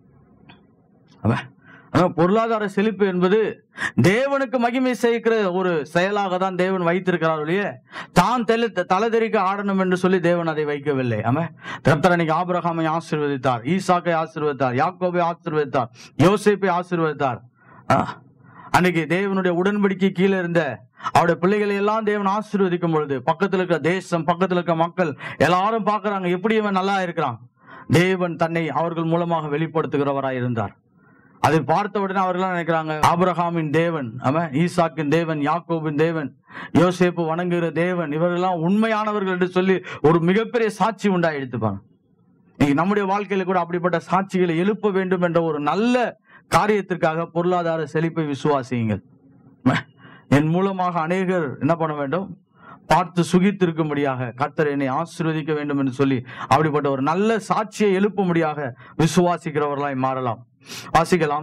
அவன் அதான் பொருளாதார செழிப்பு என்பது தேவனுக்கு மகிமை சேர்க்கிற ஒரு செயலாக தான் தேவன் வைத்திருக்கிறார் ஒழிய தான் தெளி தலைதெறிக்க ஆடணும் என்று சொல்லி தேவன் அதை வைக்கவில்லை ஆமா கர்த்தர் அன்னைக்கு ஆபிரகாமை ஆசீர்வதித்தார் ஈசாக்கை ஆசீர்வதித்தார் யாக்கோபை ஆசீர்வதித்தார் யோசேப்பை ஆசீர்வதித்தார் ஆ, அன்னைக்கு தேவனுடைய உடன்படிக்கை கீழே இருந்த அவருடைய பிள்ளைகளை எல்லாம் தேவன் ஆசீர்வதிக்கும் பொழுது பக்கத்துல இருக்கிற தேசம் பக்கத்துல இருக்க மக்கள் எல்லாரும் பார்க்கறாங்க எப்படி இவன் நல்லா இருக்கிறான் தேவன் தன்னை அவர்கள் மூலமாக வெளிப்படுத்துகிறவராய் இருந்தார் அதை பார்த்த உடனே அவர்கள் நினைக்கிறாங்க ஆபிரகாமின் தேவன் அவன் ஈசாக்கின் தேவன் யாக்கோபின் தேவன் யோசேப்பு வணங்குகிற தேவன் இவர்களெல்லாம் உண்மையானவர்கள் என்று சொல்லி ஒரு மிகப்பெரிய சாட்சி உண்டாயிடுத்துப்பாங்க இன்னைக்கு நம்முடைய வாழ்க்கையில கூட அப்படிப்பட்ட சாட்சிகளை எழுப்ப வேண்டும் என்ற ஒரு நல்ல காரியத்திற்காக பொருளாதார செழிப்பை விசுவாசியுங்கள் என் மூலமாக அநேகர் என்ன பண்ண வேண்டும் பார்த்து சுகித்திருக்கும்படியாக கர்த்தர் என்னை ஆசீர்வதிக்க வேண்டும் என்று சொல்லி அப்படிப்பட்ட ஒரு நல்ல சாட்சியை எழுப்பும்படியாக விசுவாசிக்கிறவர்களாய் மாறலாம் வாசிக்கலாம்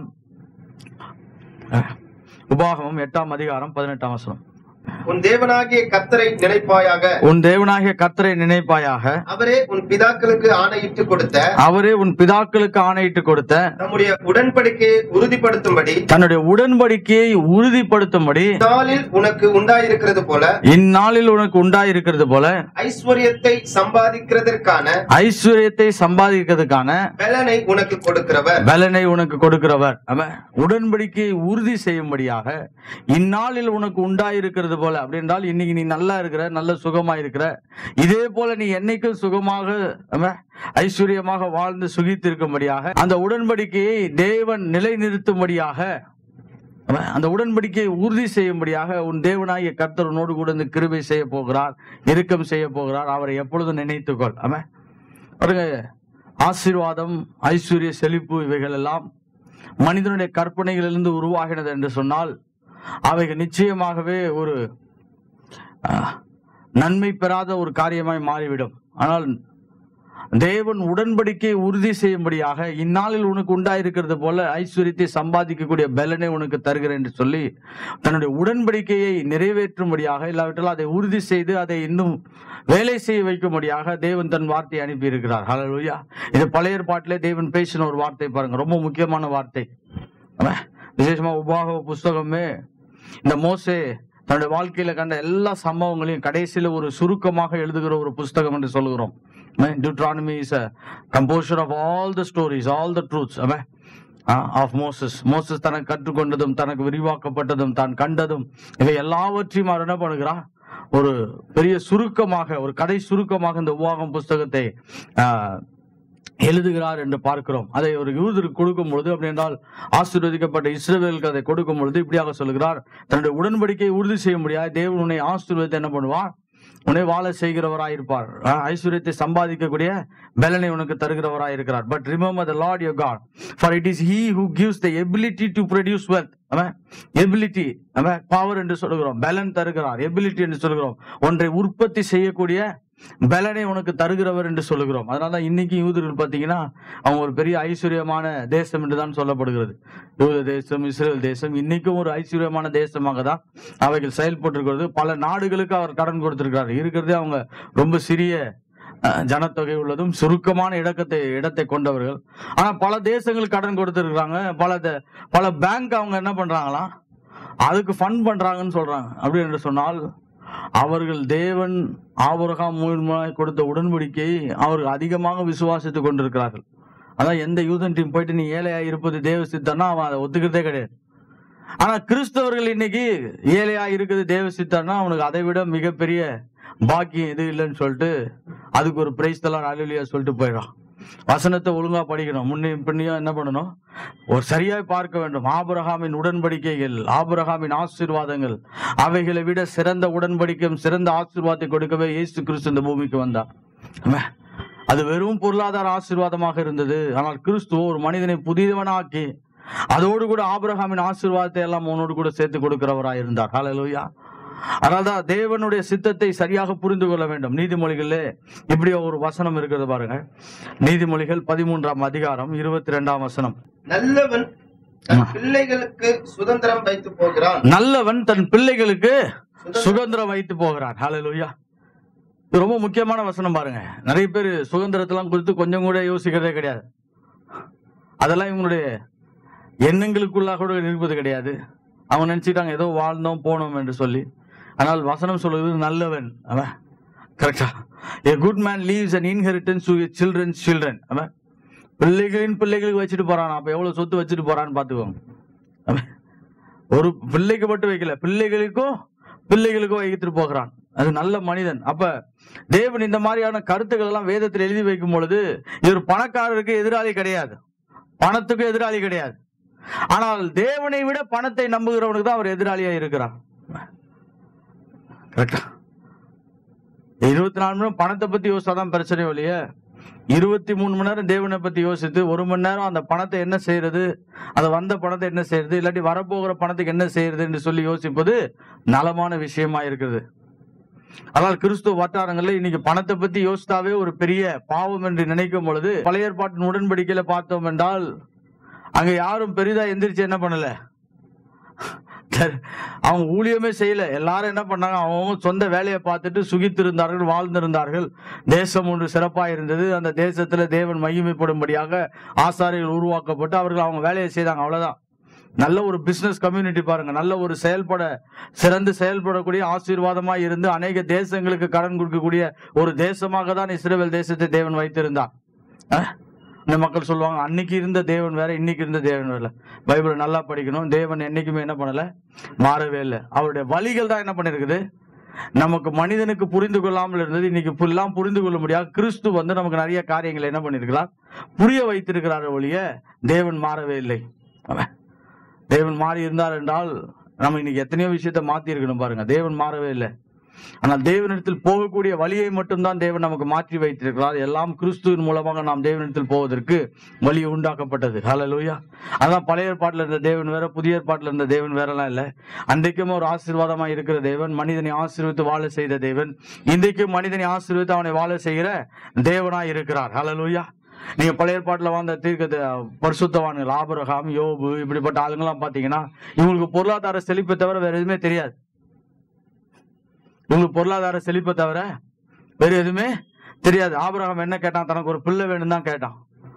அஹ், உபாகமம் எட்டாம் அதிகாரம் பதினெட்டாம் வசனம் உன் தேவனாகிய கர்த்தரை நினைப்பாயாக உன் தேவனாகிய கர்த்தரை நினைப்பாயாக அவரே உன் பிதாக்களுக்கு ஆணையிட்டு கொடுத்த அவரே உன் பிதாக்களுக்கு ஆணையிட்டு கொடுத்த நம்முடைய உடன்படிக்கையை உறுதிப்படுத்தும்படி தன்னுடைய உடன்படிக்கையை உறுதிப்படுத்தும்படி நாளில் உனக்கு உண்டாயிருக்கிறது போல இந்நாளில் உனக்கு உண்டாயிருக்கிறது போல ஐஸ்வர்யத்தை சம்பாதிக்கிறதற்கான ஐஸ்வர்யத்தை சம்பாதிக்கிறதுக்கான பலனை உனக்கு கொடுக்கிறவர் பலனை உனக்கு கொடுக்கிறவர் அவன் உடன்படிக்கையை உறுதி செய்யும்படியாக இந்நாளில் உனக்கு உண்டாயிருக்கிறது போல அப்படின்றால் இன்னைக்கு நீ நல்லா இருக்கிற நல்ல சுகமா இருக்கிற இதே போல நீ என்னைக்கும் சுகமாக அவன் ஐஸ்வர்யமாக வாழ்ந்து சுகித்திருக்கும்படியாக அந்த உடன்படிக்கையை தேவன் நிலைநிறுத்தும்படியாக அவன் அந்த உடன்படிக்கையை உறுதி செய்யும்படியாக உன் தேவனாகிய கர்த்தர் உன்னோடு கூட இந்த கிருபை செய்ய போகிறார் இறுக்கம் செய்ய போகிறார் அவரை எப்பொழுதும் நினைத்துக்கொள் அவன் பாருங்க ஆசீர்வாதம் ஐஸ்வர்ய செழிப்பு இவைகள் எல்லாம் மனிதனுடைய கற்பனைகளிலிருந்து உருவாகினது என்று சொன்னால் அவைகள் நிச்சயமாகவே ஒரு ஆஹ், நன்மை பெறாத ஒரு காரியமாய் மாறிவிடும் ஆனால் தேவன் உடன்படிக்கையை உறுதி செய்யும்படியாக இந்நாளில் உனக்கு உண்டாயிருக்கிறது போல ஐஸ்வர்யத்தை சம்பாதிக்கக்கூடிய பலனை உனக்கு தருகிறேன் என்று சொல்லி தன்னுடைய உடன்படிக்கையை நிறைவேற்றும்படியாக இல்லாவிட்டால் அதை உறுதி செய்து அதை இன்னும் வேலை செய்ய வைக்கும்படியாக தேவன் தன் வார்த்தையை அனுப்பி இருக்கிறார் ஹalleluya இது பழைய ஏற்பாட்டிலே தேவன் பேசின ஒரு வார்த்தை பாருங்க ரொம்ப முக்கியமான வார்த்தை ஆமென். விசேஷமா உபாக புஸ்தகமே இந்த மோசே தன்னுடைய வாழ்க்கையில கண்ட எல்லா சம்பவங்களையும் கடைசியில ஒரு சுருக்கமாக எழுதுகிற ஒரு புஸ்தகம் என்று சொல்லுகிறோம் Deuteronomy is a composer of all the stories all the truths of Moses Moses தனக்கு கற்றுக்கொண்டதும் தனக்கு விரிவாக்கப்பட்டதும் தான் கண்டதும் இவை எல்லாவற்றையும் அவர் என்ன பண்ணுகிறார் ஒரு பெரிய சுருக்கமாக ஒரு கதை சுருக்கமாக இந்த உவாகம் புஸ்தகத்தை ஆஹ், எழுதுகிறார் என்று பார்க்கிறோம் அதை ஒரு யூதருக்கு கொடுக்கும் பொழுது அப்படி என்றால் ஆசீர்வதிக்கப்பட்ட இஸ்ரவேலுக்கு அதை கொடுக்கும் பொழுது இப்படியாக சொல்கிறார் தன்னுடைய உடன்படிக்கையை உறுதி செய்ய முடியாது தேவன் உன்னை ஆசீர்வதித்து என்ன பண்ணுவார் உன்னை வாழ செய்கிறவராய் இருப்பார் ஆஹ், ஐஸ்வர்யத்தை சம்பாதிக்கக்கூடிய பலனை உனக்கு தருகிறவராய் இருக்கிறார் but remember the Lord your God for it is he who gives the ability to produce wealth அவன் எபிலிட்டி அவன் பவர் என்று சொல்லுகிறோம் பலன் தருகிறார் எபிலிட்டி என்று சொல்லுகிறோம் ஒன்றை உற்பத்தி செய்யக்கூடிய பலனை உனக்கு தருகிறவர் என்று சொல்லுகிறோம் அதனால தான் இன்னைக்கு யூதர்கள் பார்த்தீங்கன்னா அவங்க ஒரு பெரிய ஐஸ்வர்யமான தேசம் என்று தான் சொல்லப்படுகிறது யூத தேசம் இஸ்ரேல் தேசம் இன்னைக்கும் ஒரு ஐஸ்வர்யமான தேசமாக தான் அவைகள் செயல்பட்டிருக்கிறது பல நாடுகளுக்கு அவர் கடன் கொடுத்திருக்கிறார் இருக்கிறதே அவங்க ரொம்ப சிறிய அஹ், ஜனத்தொகை உள்ளதும் சுருக்கமான இடக்கத்தை இடத்தை கொண்டவர்கள் ஆனா பல தேசங்களுக்கு கடன் கொடுத்திருக்கிறாங்க பல த- பல பேங்க் அவங்க என்ன பண்றாங்களாம் அதுக்கு ஃபண்ட் பண்றாங்கன்னு சொல்றாங்க அப்படி என்று சொன்னால் அவர்கள் தேவன் ஆபிரகாம் மூலமாய் கொடுத்த உடன்படிக்கையை அவர்கள் அதிகமாக விசுவாசித்துக் கொண்டிருக்கிறார்கள் அதான் எந்த யூதன் டீம் போயிட்டு நீ ஏழையா இருப்பது தேவ சித்தம்னா அவன் அதை ஒத்துக்கிறதே கிடையாது ஆனா கிறிஸ்தவர்கள் இன்னைக்கு ஏழையா இருக்குது தேவ சித்தம்னா அவனுக்கு அதை விட மிகப்பெரிய பாக்கியம் எது இல்லைன்னு சொல்லிட்டு அதுக்கு ஒரு பிரைஸ் தலாம் அலுவலியா சொல்லிட்டு போயிடும் வசனத்தை ஒழுங்கா படிக்கணும் முன்னையும் பின்னையும் என்ன பண்ணணும் ஒரு சரியாய் பார்க்க வேண்டும் ஆபிரகாமின் உடன்படிக்கைகள் ஆபிரகாமின் ஆசீர்வாதங்கள் அவைகளை விட சிறந்த உடன்படிக்கையும் சிறந்த ஆசீர்வாதத்தை கொடுக்கவே இயேசு கிறிஸ்து இந்த பூமிக்கு வந்தார் ஆமென். அது வெறும் பொருளாதார ஆசீர்வாதமாக இருந்தது ஆனால் கிறிஸ்துவ ஒரு மனிதனை புதியவனாக்கி அதோடு கூட ஆபிரகாமின் ஆசீர்வாதத்தை எல்லாம் உன்னோடு கூட சேர்த்து கொடுக்கிறவராய் இருந்தார் ஹalleluya அதனால்தான் தேவனுடைய சித்தத்தை சரியாக புரிந்து கொள்ள வேண்டும் நீதிமொழிகளிலே இப்படி ஒரு வசனம் இருக்கிறது பாருங்க நீதிமொழிகள் பதிமூன்றாம் அதிகாரம் இருபத்தி ரெண்டாம் வசனம் நல்லவன் தன் பிள்ளைகளுக்கு சுதந்திரம் வைத்து போகிறான் நல்லவன் தன் பிள்ளைகளுக்கு சுதந்திரம் வைத்து போகிறான் ஹalleluya இது ரொம்ப முக்கியமான வசனம் பாருங்க நிறைய பேர் சுதந்திரத்தெல்லாம் குறித்து கொஞ்சம் கூட யோசிக்கிறதே கிடையாது அதெல்லாம் இவங்களுடைய எண்ணங்களுக்குள்ளாக கூட இருப்பது கிடையாது அவங்க நினைச்சிட்டாங்க ஏதோ வாழ்ந்தோம் போனோம் என்று சொல்லி ஆனால் வசனம் சொல்லுது நல்லவன் அவன் கரெக்டா a good man leaves an inheritance to his children's children அவன் பிள்ளைகளின் பிள்ளைகளுக்கு வச்சுட்டு போறான் அப்ப எவ்வளவு சொத்து வச்சுட்டு போறான்னு பாத்துக்கோங்க அவன் ஒரு பிள்ளைக்கு மட்டும் வைக்கல பிள்ளைகளுக்கும் பிள்ளைகளுக்கும் வைத்துட்டு போகிறான் அது நல்ல மனிதன் அப்ப தேவன் இந்த மாதிரியான கருத்துக்கள் எல்லாம் வேதத்தில் எழுதி வைக்கும் பொழுது இவர் பணக்காரருக்கு எதிராளி கிடையாது பணத்துக்கு எதிராளி கிடையாது ஆனால் தேவனை விட பணத்தை நம்புகிறவனுக்கு தான் அவர் எதிராளியா இருக்கிறார் கரெக்டா இருபத்தி நாலு மணி நேரம் பணத்தை பத்தி யோசிச்சாதான் பிரச்சனை இல்லையே இருபத்தி மூணு மணி நேரம் தேவனை பத்தி யோசித்து ஒரு மணி நேரம் அந்த பணத்தை என்ன செய்யறது அது வந்த பணத்தை என்ன செய்யறது இல்லாட்டி வரப்போகிற பணத்துக்கு என்ன செய்யறது என்று சொல்லி யோசிப்பது நலமான விஷயமா இருக்குது ஆனால் கிறிஸ்துவ வட்டாரங்கள்ல இன்னைக்கு பணத்தை பத்தி யோசித்தாவே ஒரு பெரிய பாவம் என்று நினைக்கும் பொழுது பழைய ஏற்பாட்டின் உடன்படிக்கையில பார்த்தோம் என்றால் அங்க யாரும் பெரிதா எந்திரிச்சு என்ன பண்ணல அவங்க ஊழியமே செய்யல எல்லாரும் என்ன பண்ணாங்க அவங்க சொந்த வேலையை பார்த்துட்டு சுகித்திருந்தார்கள் வாழ்ந்திருந்தார்கள் தேசம் ஒன்று சிறப்பாக இருந்தது அந்த தேசத்துல தேவன் மகிமைப்படும்படியாக ஆசாரிகள் உருவாக்கப்பட்டு அவர்கள் அவங்க வேலையை செய்தாங்க அவ்வளவுதான் நல்ல ஒரு பிசினஸ் கம்யூனிட்டி பாருங்க நல்ல ஒரு செயல்பட சிறந்து செயல்படக்கூடிய ஆசீர்வாதமா இருந்து அநேக தேசங்களுக்கு கடன் கொடுக்கக்கூடிய ஒரு தேசமாக தான் இஸ்ரேல் தேசத்தை தேவன் வைத்திருந்தார் அஹ்? இந்த மக்கள் சொல்லுவாங்க அன்னைக்கு இருந்த தேவன் வேற இன்னைக்கு இருந்த தேவன் வேற பைபிளை நல்லா படிக்கணும் தேவன் என்னைக்குமே என்ன பண்ணல மாறவே இல்லை அவருடைய வழிகள் தான் என்ன பண்ணிருக்குது நமக்கு மனிதனுக்கு புரிந்து கொள்ளாமல் இருந்தது இன்னைக்கு எல்லாம் புரிந்து கொள்ள முடியாது கிறிஸ்து வந்து நமக்கு நிறைய காரியங்களை என்ன பண்ணிருக்கிறார் புரிய வைத்திருக்கிறார் ஒழிய தேவன் மாறவே இல்லை அவன் தேவன் மாறி இருந்தார் என்றால் நம்ம இன்னைக்கு எத்தனையோ விஷயத்தை மாத்தி இருக்கணும் பாருங்க தேவன் மாறவே இல்லை ஆனால் தேவனிடத்தில் போகக்கூடிய வழியை மட்டும்தான் தேவன் நமக்கு மாற்றி வைத்திருக்கிறார் எல்லாம் கிறிஸ்துவின் மூலமாக நாம் தேவனிடத்தில் போவதற்கு வழி உண்டாக்கப்பட்டது ஹalleluya அதான் பழைய ஏற்பாட்டில் இருந்த தேவன் வேற புதிய ஏற்பாட்டில் இருந்த தேவன் வேறலாம் இல்லை அன்றைக்கும் ஒரு ஆசீர்வாதமா இருக்கிற தேவன் மனிதனை ஆசீர்வித்து வாழ செய்த தேவன் இன்றைக்கும் மனிதனை ஆசீர்வித்து அவனை வாழ செய்கிற தேவனாய் இருக்கிறார் ஹalleluya நீங்க பழைய ஏற்பாட்டில் வாழ்ந்த தீர்க்க பரிசுத்தவான்கள் ஆபிரகாம் யோபு இப்படிப்பட்ட ஆளுங்கெல்லாம் பாத்தீங்கன்னா இவங்களுக்கு பொருளாதார செழிப்பை தவிர வேற எதுவுமே தெரியாது இவங்களுக்கு பொருளாதார செழிப்பை தவிர வேற எதுவுமே தெரியாது ஆபிரகாம் என்ன கேட்டான் தனக்கு ஒரு பிள்ளை வேணும் தான் கேட்டான்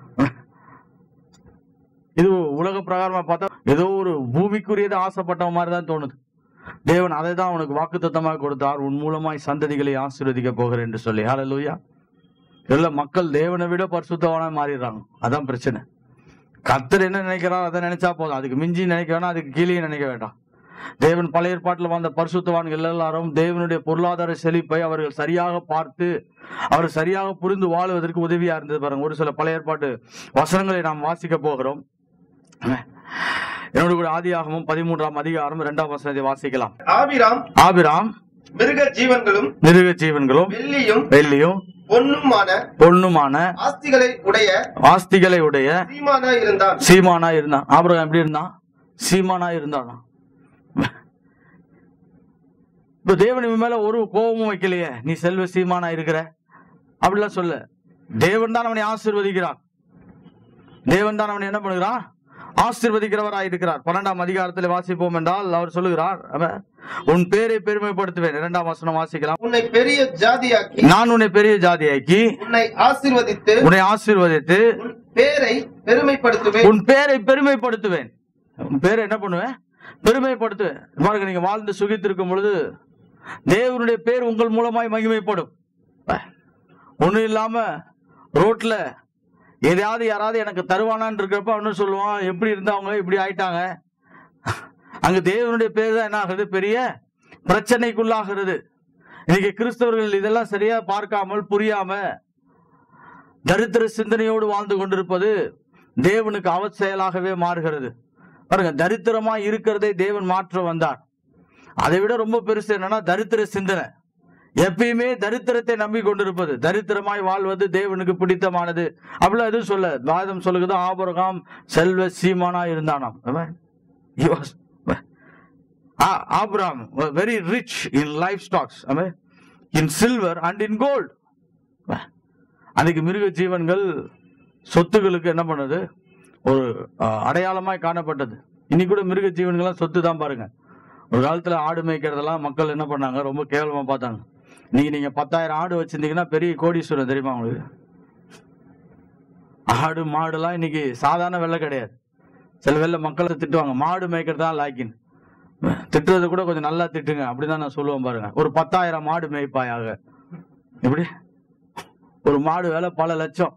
இது உலக பிரகாரமா பார்த்தா ஏதோ ஒரு பூமிக்குரியதை ஆசைப்பட்ட மாதிரி தான் தோணுது தேவன் அதை தான் அவனுக்கு வாக்குத்தத்தமாக கொடுத்தார் உன் மூலமாய் சந்ததிகளை ஆசீர்வதிக்க போகிறேன் என்று சொல்லி ஹalleluya இல்ல மக்கள் தேவனை விட பரிசுத்தவானா மாறிடுறாங்க அதான் பிரச்சனை கர்த்தர் என்ன நினைக்கிறார் அதை நினைச்சா போதும் அதுக்கு மிஞ்சி நினைக்க வேணாம் அதுக்கு கீழே நினைக்க வேண்டாம் தேவன் பழைய ஏற்பாட்டில் வந்த பரிசுத்தவான்கள் எல்லாரும் தேவனுடைய பொருளாதார செழிப்பை அவர்கள் சரியாக பார்த்து அவர் சரியாக புரிந்து வாழுவதற்கு உதவியா இருந்தது பாருங்க ஒரு சில பழைய ஏற்பாட்டு வசனங்களை நாம் வாசிக்க போகிறோம் என்னோட கூட ஆதியாகமும் பதிமூன்றாம் அதிகாரம் இரண்டாம் வசனத்தை வாசிக்கலாம் ஆபிராம் ஆபிராம் மிருக ஜீவன்களும் மிருக ஜீவன்களும் வெள்ளியும் வெள்ளியும் பொன்னுமான பொண்ணுமான ஆஸ்திகளை உடைய ஆஸ்திகளை உடைய சீமானா இருந்தான் சீமானா இருந்தான் ஆபிரகாம் எப்படி இருந்தான் சீமானா இருந்தானா இப்ப தேவன் இவன் மேல ஒரு கோபமும் வைக்கலையே நீ செல்வ சீமானா இருக்கிற அப்படிலாம் சொல்ல தேவன் தான் அவனை ஆசீர்வதிக்கிறான் தேவன் தான் அவனை என்ன பண்ணுகிறான் ஆசீர்வதிக்கிறவராய் இருக்கிறார் பன்னெண்டாம் அதிகாரத்தில் வாசிப்போம் என்றால் அவர் சொல்லுகிறார் அவன், உன் பேரை பெருமைப்படுத்துவேன் இரண்டாம் வசனம் வாசிக்கலாம் உன்னை பெரிய ஜாதியாக்கி நான் உன்னை பெரிய ஜாதியாக்கி உன்னை ஆசீர்வதித்து உன்னை ஆசீர்வதித்து உன் பேரை பெருமைப்படுத்துவேன் உன் பேரை பெருமைப்படுத்துவேன் உன் பேரை என்ன பண்ணுவேன் பெருமைப்படுத்துவேன் பாருங்க நீங்க வாழ்ந்து சுகித்திருக்கும் பொழுது தேவனுடைய பேர் உங்கள் மூலமாய் மகிமைப்படும் ஒண்ணும் இல்லாம ரோட்ல எதையாவது யாராவது எனக்கு தருவானான்னு இருக்கிறப்ப அவனு சொல்லுவான் எப்படி இருந்தவங்க இப்படி ஆயிட்டாங்க அங்க தேவனுடைய பேர் தான் என்ன ஆகுது பெரிய பிரச்சனைக்குள்ளாகிறது இன்னைக்கு கிறிஸ்தவர்கள் இதெல்லாம் சரியா பார்க்காமல் புரியாம தரித்திர சிந்தனையோடு வாழ்ந்து கொண்டிருப்பது தேவனுக்கு அவச்செயலாகவே மாறுகிறது பாருங்க தரித்திரமா இருக்கிறதை தேவன் மாற்ற வந்தார் அதை விட ரொம்ப பெருசு என்னன்னா தரித்திர சிந்தனை எப்பயுமே தரித்திரத்தை நம்பி கொண்டிருப்பது தரித்திரமாய் வாழ்வது தேவனுக்கு பிடித்தமானது அப்படிலாம் எதுவும் சொல்ல வாதம் சொல்லுகிறது ஆபரகாம் செல்வ சீமானா இருந்தானாம் அவன் he was ஆ- Abraham very rich in livestocks in silver and in gold அன்னைக்கு மிருக ஜீவன்கள் சொத்துகளுக்கு என்ன பண்ணுது ஒரு அஹ், அடையாளமாய் காணப்பட்டது இன்னைக்கு கூட மிருக ஜீவன்கள்லாம் சொத்து தான் பாருங்க ஒரு காலத்துல ஆடு மேய்க்கிறதெல்லாம் மக்கள் என்ன பண்ணாங்க ரொம்ப கேவலமா பார்த்தாங்க இன்னைக்கு நீங்க பத்தாயிரம் ஆடு வச்சிருந்தீங்கன்னா பெரிய கோடீஸ்வரன் தெரியுமா உங்களுக்கு ஆடு மாடுலாம் இன்னைக்கு சாதாரண வெள்ளை கிடையாது சில வெள்ளை மக்களை திட்டுவாங்க மாடு மேய்க்கிறது தான் லாக்கின் திட்டுறது கூட கொஞ்சம் நல்லா திட்டுங்க அப்படிதான் நான் சொல்லுவேன் பாருங்க ஒரு பத்தாயிரம் மாடு மேய்ப்பாயாக எப்படி ஒரு மாடு வேலை பல லட்சம்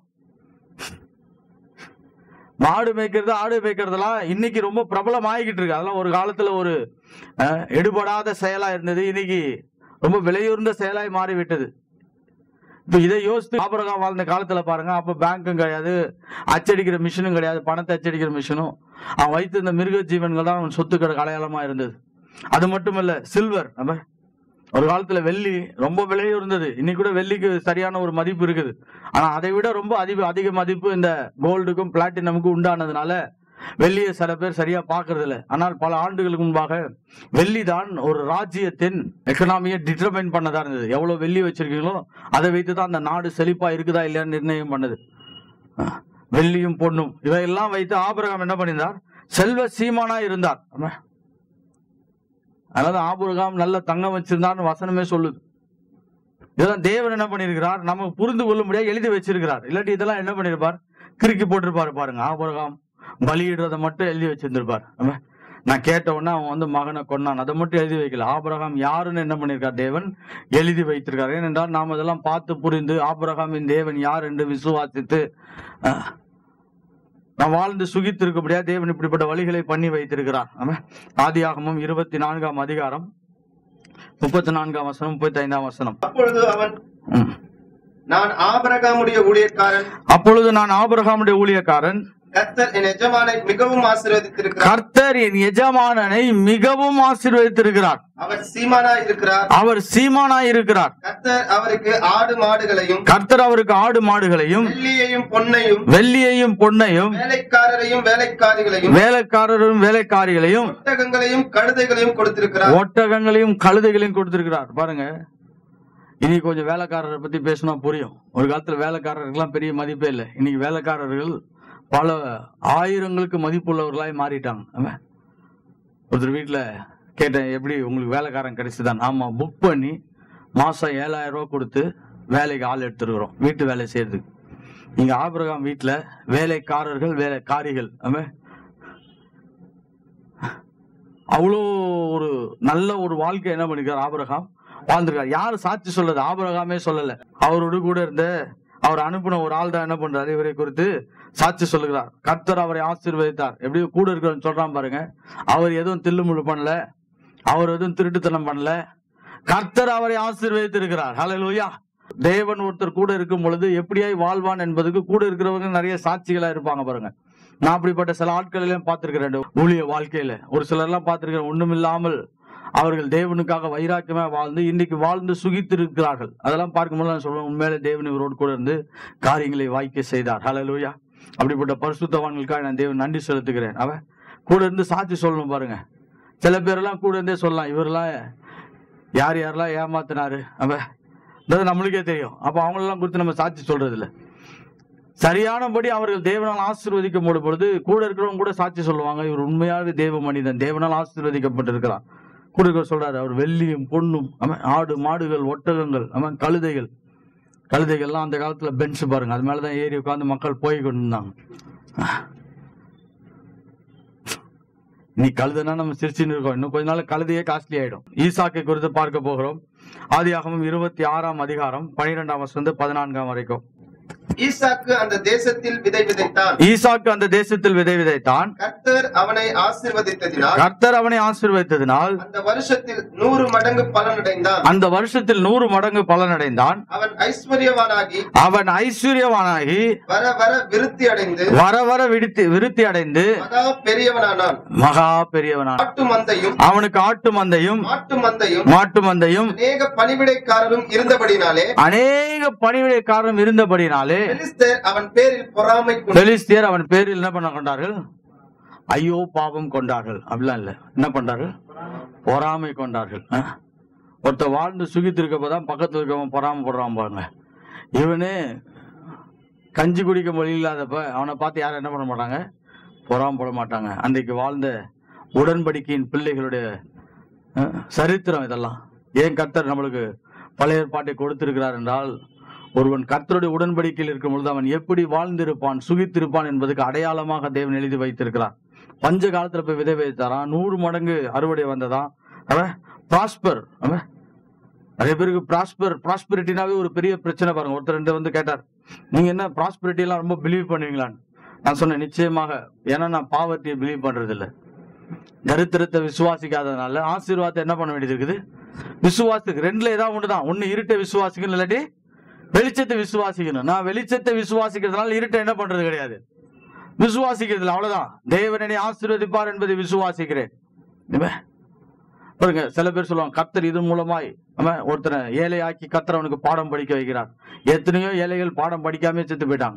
மாடு மேய்க்கிறது ஆடு மேய்க்கிறதெல்லாம் இன்னைக்கு ரொம்ப பிரபலம் ஆகிக்கிட்டு இருக்கு அதெல்லாம் ஒரு காலத்துல ஒரு அஹ், எடுபடாத செயலா இருந்தது இன்னைக்கு ரொம்ப விலையுறந்த செயலாய் மாறிவிட்டது இப்ப இதை யோசித்து ஆபரகம் வாழ்ந்த காலத்துல பாருங்க அப்ப பேங்க்கும் கிடையாது அச்சடிக்கிற மிஷினும் கிடையாது பணத்தை அச்சடிக்கிற மிஷினும் அவன் வைத்திருந்த மிருக ஜீவன்கள் தான் அவன் சொத்துக்கள் அடையாளமா இருந்தது அது மட்டும் இல்ல சில்வர் நம்ம ஒரு காலத்துல வெள்ளி ரொம்ப விலையும் இருந்தது இன்னைக்கு கூட வெள்ளிக்கு சரியான ஒரு மதிப்பு இருக்குது ஆனா அதை விட ரொம்ப அதிக அதிக மதிப்பு இந்த கோல்டுக்கும் பிளாட்டினமுக்கும் உண்டானதுனால வெள்ளியை சில பேர் சரியா பார்க்கறது இல்ல ஆனால் பல ஆண்டுகளுக்கு முன்பாக வெள்ளி தான் ஒரு ராஜ்யத்தின் எக்கனாமியை டிட்டர்மைன் பண்ணதா இருந்தது எவ்வளவு வெள்ளி வச்சிருக்கீங்களோ அதை வைத்து தான் அந்த நாடு செழிப்பா இருக்குதா இல்லையான்னு நிர்ணயம் பண்ணுது அஹ், வெள்ளியும் பொண்ணும் இவையெல்லாம் வைத்து ஆபிரகாம் என்ன பண்ணியிருந்தார் செல்வ சீமானா இருந்தார் ஆமா. அதனால ஆபிரகாம் நல்ல தங்கம் வச்சிருந்தார்னு வசனமே சொல்லுது இதெல்லாம் தேவன் என்ன பண்ணியிருக்கிறார் நமக்கு புரிந்து கொள்ள முடியாது எழுதி வச்சிருக்கிறார் இல்லாட்டி இதெல்லாம் என்ன பண்ணிருப்பார் கிறுக்கி போட்டிருப்பாரு பாருங்க ஆபிரகாம் பலியிடுறதை மட்டும் எழுதி வச்சிருந்திருப்பார் ஆமா. நான் கேட்ட உடனே அவன் வந்து மகனை கொன்னான் அதை மட்டும் எழுதி வைக்கல ஆபிரகாம் யாருன்னு என்ன பண்ணியிருக்கார் தேவன் எழுதி வைத்திருக்கார் ஏனென்றால் நாம் அதெல்லாம் பார்த்து புரிந்து ஆபிரகாமின் தேவன் யார் என்று விசுவாசித்து அஹ், நாம் வாழ்ந்து சுகித்திருக்கபடியா தேவன் இப்படிப்பட்ட வழிகளை பண்ணி வைத்திருக்கிறார் ஆமா. ஆதியாகமம் இருபத்தி நான்காம் அதிகாரம் முப்பத்தி நான்காம் வசனம் முப்பத்தி ஐந்தாம் வசனம் அப்பொழுது அவன் ம். நான் ஆபிரகாமுடைய ஊழியக்காரன் அப்பொழுது நான் ஆபிரகாமுடைய ஊழியக்காரன் கர்த்தர் என் எஜமானை மிகவும் ஆசீர்வதித்திருக்கிறார் கர்த்தர் என் எஜமானனை மிகவும் ஆசீர்வதித்திருக்கிறார் அவர் சீமானாய் இருக்கிறார் அவர் சீமானாய் இருக்கிறார் கர்த்தர் அவருக்கு ஆடு மாடுகளையும் கர்த்தர் அவருக்கு ஆடு மாடுகளையும் வெள்ளியையும் பொன்னையும் வெள்ளியையும் பொன்னையும் வேலைக்காரரையும் வேலைக்காரிகளையும் வேலைக்காரரும் வேலைக்காரிகளையும் ஒட்டகங்களையும் கழுதைகளையும் கொடுத்திருக்கிறார் ஒட்டகங்களையும் கழுதைகளையும் கொடுத்திருக்கிறார் பாருங்க இனி கொஞ்சம் வேலைக்காரரை பத்தி பேசினா புரியும் ஒரு காலத்துல வேலைக்காரருக்கெல்லாம் பெரிய மதிப்பே இல்லை இன்னைக்கு வேலைக்காரர்கள் பல ஆயிரங்களுக்கு மதிப்புள்ளவர்களாய் மாறிட்டாங்க ஆமா. ஒருத்தர் வீட்டுல கேட்டேன் எப்படி உங்களுக்கு வேலைக்காரன் கிடைச்சுதான் ஆமா புக் பண்ணி மாசம் ஏழாயிரம் ரூபாய் கொடுத்து வேலைக்கு ஆள் எடுத்துருக்குறோம் வீட்டு வேலை செய்யறதுக்கு இங்க ஆபிரகாம் வீட்டுல வேலைக்காரர்கள் வேலைக்காரிகள் ஆமா அவ்வளோ ஒரு நல்ல ஒரு வாழ்க்கை என்ன பண்ணிருக்கார் ஆபிரகாம் வாழ்ந்திருக்கார் யாரு சாட்சி சொல்றது ஆபிரகாமே சொல்லல அவரோடு கூட இருந்த அவர் அனுப்பின ஒரு ஆள் தான் என்ன பண்றாரு இவரை குறித்து சாட்சி சொல்லுகிறார் கர்த்தர் அவரை ஆசீர்வதித்தார் எப்படி கூட இருக்கிறவன் சொல்றான் பாருங்க அவர் எதுவும் தில்லுமுள்ளு பண்ணல அவர் எதுவும் திருட்டுத்தனம் பண்ணல கர்த்தர் அவரை ஆசீர்வதித்திருக்கிறார் ஹalleluya தேவன் ஒருத்தர் கூட இருக்கும் பொழுது எப்படியாய் வாழ்வான் என்பதுக்கு கூட இருக்கிறவங்க நிறைய சாட்சிகளா இருப்பாங்க பாருங்க நான் அப்படிப்பட்ட சில ஆட்களிலும் பார்த்திருக்கிறேன் ஊழிய வாழ்க்கையில ஒரு சிலர்லாம் பார்த்திருக்கிறேன் ஒண்ணுமில்லாமல் அவர்கள் தேவனுக்காக வைராக்கியமா வாழ்ந்து இன்னைக்கு வாழ்ந்து சுகித்திருக்கிறார்கள் அதெல்லாம் பார்க்கும்போது நான் சொல்லுவேன் உண்மையிலே தேவன் இவரோடு கூட இருந்து காரியங்களை வாய்க்க செய்தார் ஹalleluya அப்படிப்பட்ட பரிசுத்தவான்களுக்காக நான் தேவன் நன்றி செலுத்துகிறேன் அவன் கூட இருந்து சாட்சி சொல்லணும் பாருங்க சில பேரெல்லாம் கூட இருந்தே சொல்லலாம் இவரெல்லாம் யார் யாரெல்லாம் ஏமாத்தினாரு அவன் இது நம்மளுக்கே தெரியும் அப்ப அவங்களெல்லாம் குறித்து நம்ம சாட்சி சொல்றது இல்ல சரியானபடி அவர்கள் தேவனால் ஆசீர்வதிக்கும் பொழுது கூட இருக்கிறவங்க கூட சாட்சி சொல்லுவாங்க இவர் உண்மையாகவே தேவ மனிதன் தேவனால் ஆசீர்வதிக்கப்பட்டிருக்கிறார் கூட இருக்கிறவர் சொல்றாரு அவர் வெள்ளியும் பொண்ணும் அவன் ஆடு மாடுகள் ஒட்டகங்கள் அவன் கழுதைகள் கழுதைகள்லாம் அந்த காலத்துல பெஞ்ச் பாருங்க அது மேலதான் ஏறி உட்கார்ந்து மக்கள் போய் கொண்டு இருந்தாங்க நீ கழுதுனா நம்ம சிரிச்சுன்னு இருக்கோம் இன்னும் கொஞ்ச நாள் கழுதையே காஸ்ட்லி ஆயிடும் ஈசாக்கை குறித்து பார்க்க போகிறோம் ஆதியாகமம் இருபத்தி ஆறாம் அதிகாரம் பனிரெண்டாம் வருஷம் பதினான்காம் வரைக்கும் ஈசாக்கு அந்த தேசத்தில் விதை விதைத்தான் ஈசாக்கு அந்த தேசத்தில் விதை விதைத்தான் கர்த்தர் அவனை ஆசீர்வதித்ததினால் கர்த்தர் அவனை ஆசீர்வதித்ததினால் அந்த வருஷத்தில் நூறு மடங்கு பலனடைந்தான் அந்த வருஷத்தில் நூறு மடங்கு பலனடைந்தான் அவன் ஐஸ்வர்யவானாகி அவன் ஐஸ்வர்யவானாகி வர வர விருத்தி அடைந்து வர வர விடுத்தி விருத்தி அடைந்து மகா பெரியவனானான் மகா பெரியவனான் ஆட்டு மந்தையும் அவனுக்கு ஆட்டு மந்தையும் மாட்டு மந்தையும் மாட்டு மந்தையும் அநேக பணிவிடைக்காரரும் இருந்தபடினாலே அநேக பணிவிடைக்காரரும் இருந்தபடினாலே பெலிஸ்தர் அவன் பேரில் பொறாமை கொண்டு பெலிஸ்தியர் அவன் பேரில் என்ன பண்ண கொண்டார்கள் ஐயோ பாவம் கொண்டார்கள் அப்படிலாம் இல்ல என்ன பண்றார்கள் பொறாமை கொண்டார்கள் அஹ். ஒருத்த வாழ்ந்து சுகித்திருக்கப்பதான் பக்கத்துல இருக்கவன் பொறாமப்படுறான் பாருங்க இவனே கஞ்சி குடிக்க வழி இல்லாதப்ப அவனை பார்த்து யாரும் என்ன பண்ண மாட்டாங்க பொறாமப்பட மாட்டாங்க அன்றைக்கு வாழ்ந்த உடன்படிக்கையின் பிள்ளைகளுடைய அஹ், சரித்திரம் இதெல்லாம் ஏன் கர்த்தர் நம்மளுக்கு பழைய ஏற்பாட்டை கொடுத்திருக்கிறார் என்றால் ஒருவன் கர்த்தருடைய உடன்படிக்கையில் இருக்கும் பொழுது அவன் எப்படி வாழ்ந்திருப்பான் சுகித்திருப்பான் என்பதுக்கு அடையாளமாக தேவன் எழுதி வைத்திருக்கிறார் பஞ்ச காலத்துல போய் விதை வைத்தாராம் நூறு மடங்கு அறுவடை வந்ததா அவன் ப்ராஸ்பர் அவன் நிறைய பேருக்கு ப்ராஸ்பர் ப்ராஸ்பரிட்டினாவே ஒரு பெரிய பிரச்சனை பாருங்க ஒருத்தர் ரெண்டு வந்து கேட்டார் நீங்க என்ன ப்ராஸ்பரிட்டி எல்லாம் ரொம்ப பிலீவ் பண்ணுவீங்களான்னு நான் சொன்னேன் நிச்சயமாக ஏன்னா நான் பாவத்தையை பிலீவ் பண்றது இல்ல தரித்திரத்தை விசுவாசிக்காததுனால ஆசீர்வாதத்தை என்ன பண்ண வேண்டியது இருக்குது விசுவாசத்துக்கு ரெண்டுல ஏதாவது ஒண்ணுதான் ஒண்ணு இருட்டை விசுவாசிக்கணும் இல்லாட்டி வெளிச்சத்தை விசுவாசிக்கணும் நான் வெளிச்சத்தை விசுவாசிக்கிறதுனால இருட்டை என்ன பண்றது கிடையாது விசுவாசிக்கிறது இல்ல, அவ்வளவுதான் தேவனனை ஆசீர்வதிப்பார் என்பதை விசுவாசிக்கிறேன் இனிமே, பாருங்க சில பேர் சொல்லுவாங்க கர்த்தர் இது மூலமாய் அவன் ஒருத்தனை ஏழையாக்கி கர்த்தர் அவனுக்கு பாடம் படிக்க வைக்கிறார் எத்தனையோ ஏழைகள் பாடம் படிக்காம செத்து போயிட்டாங்க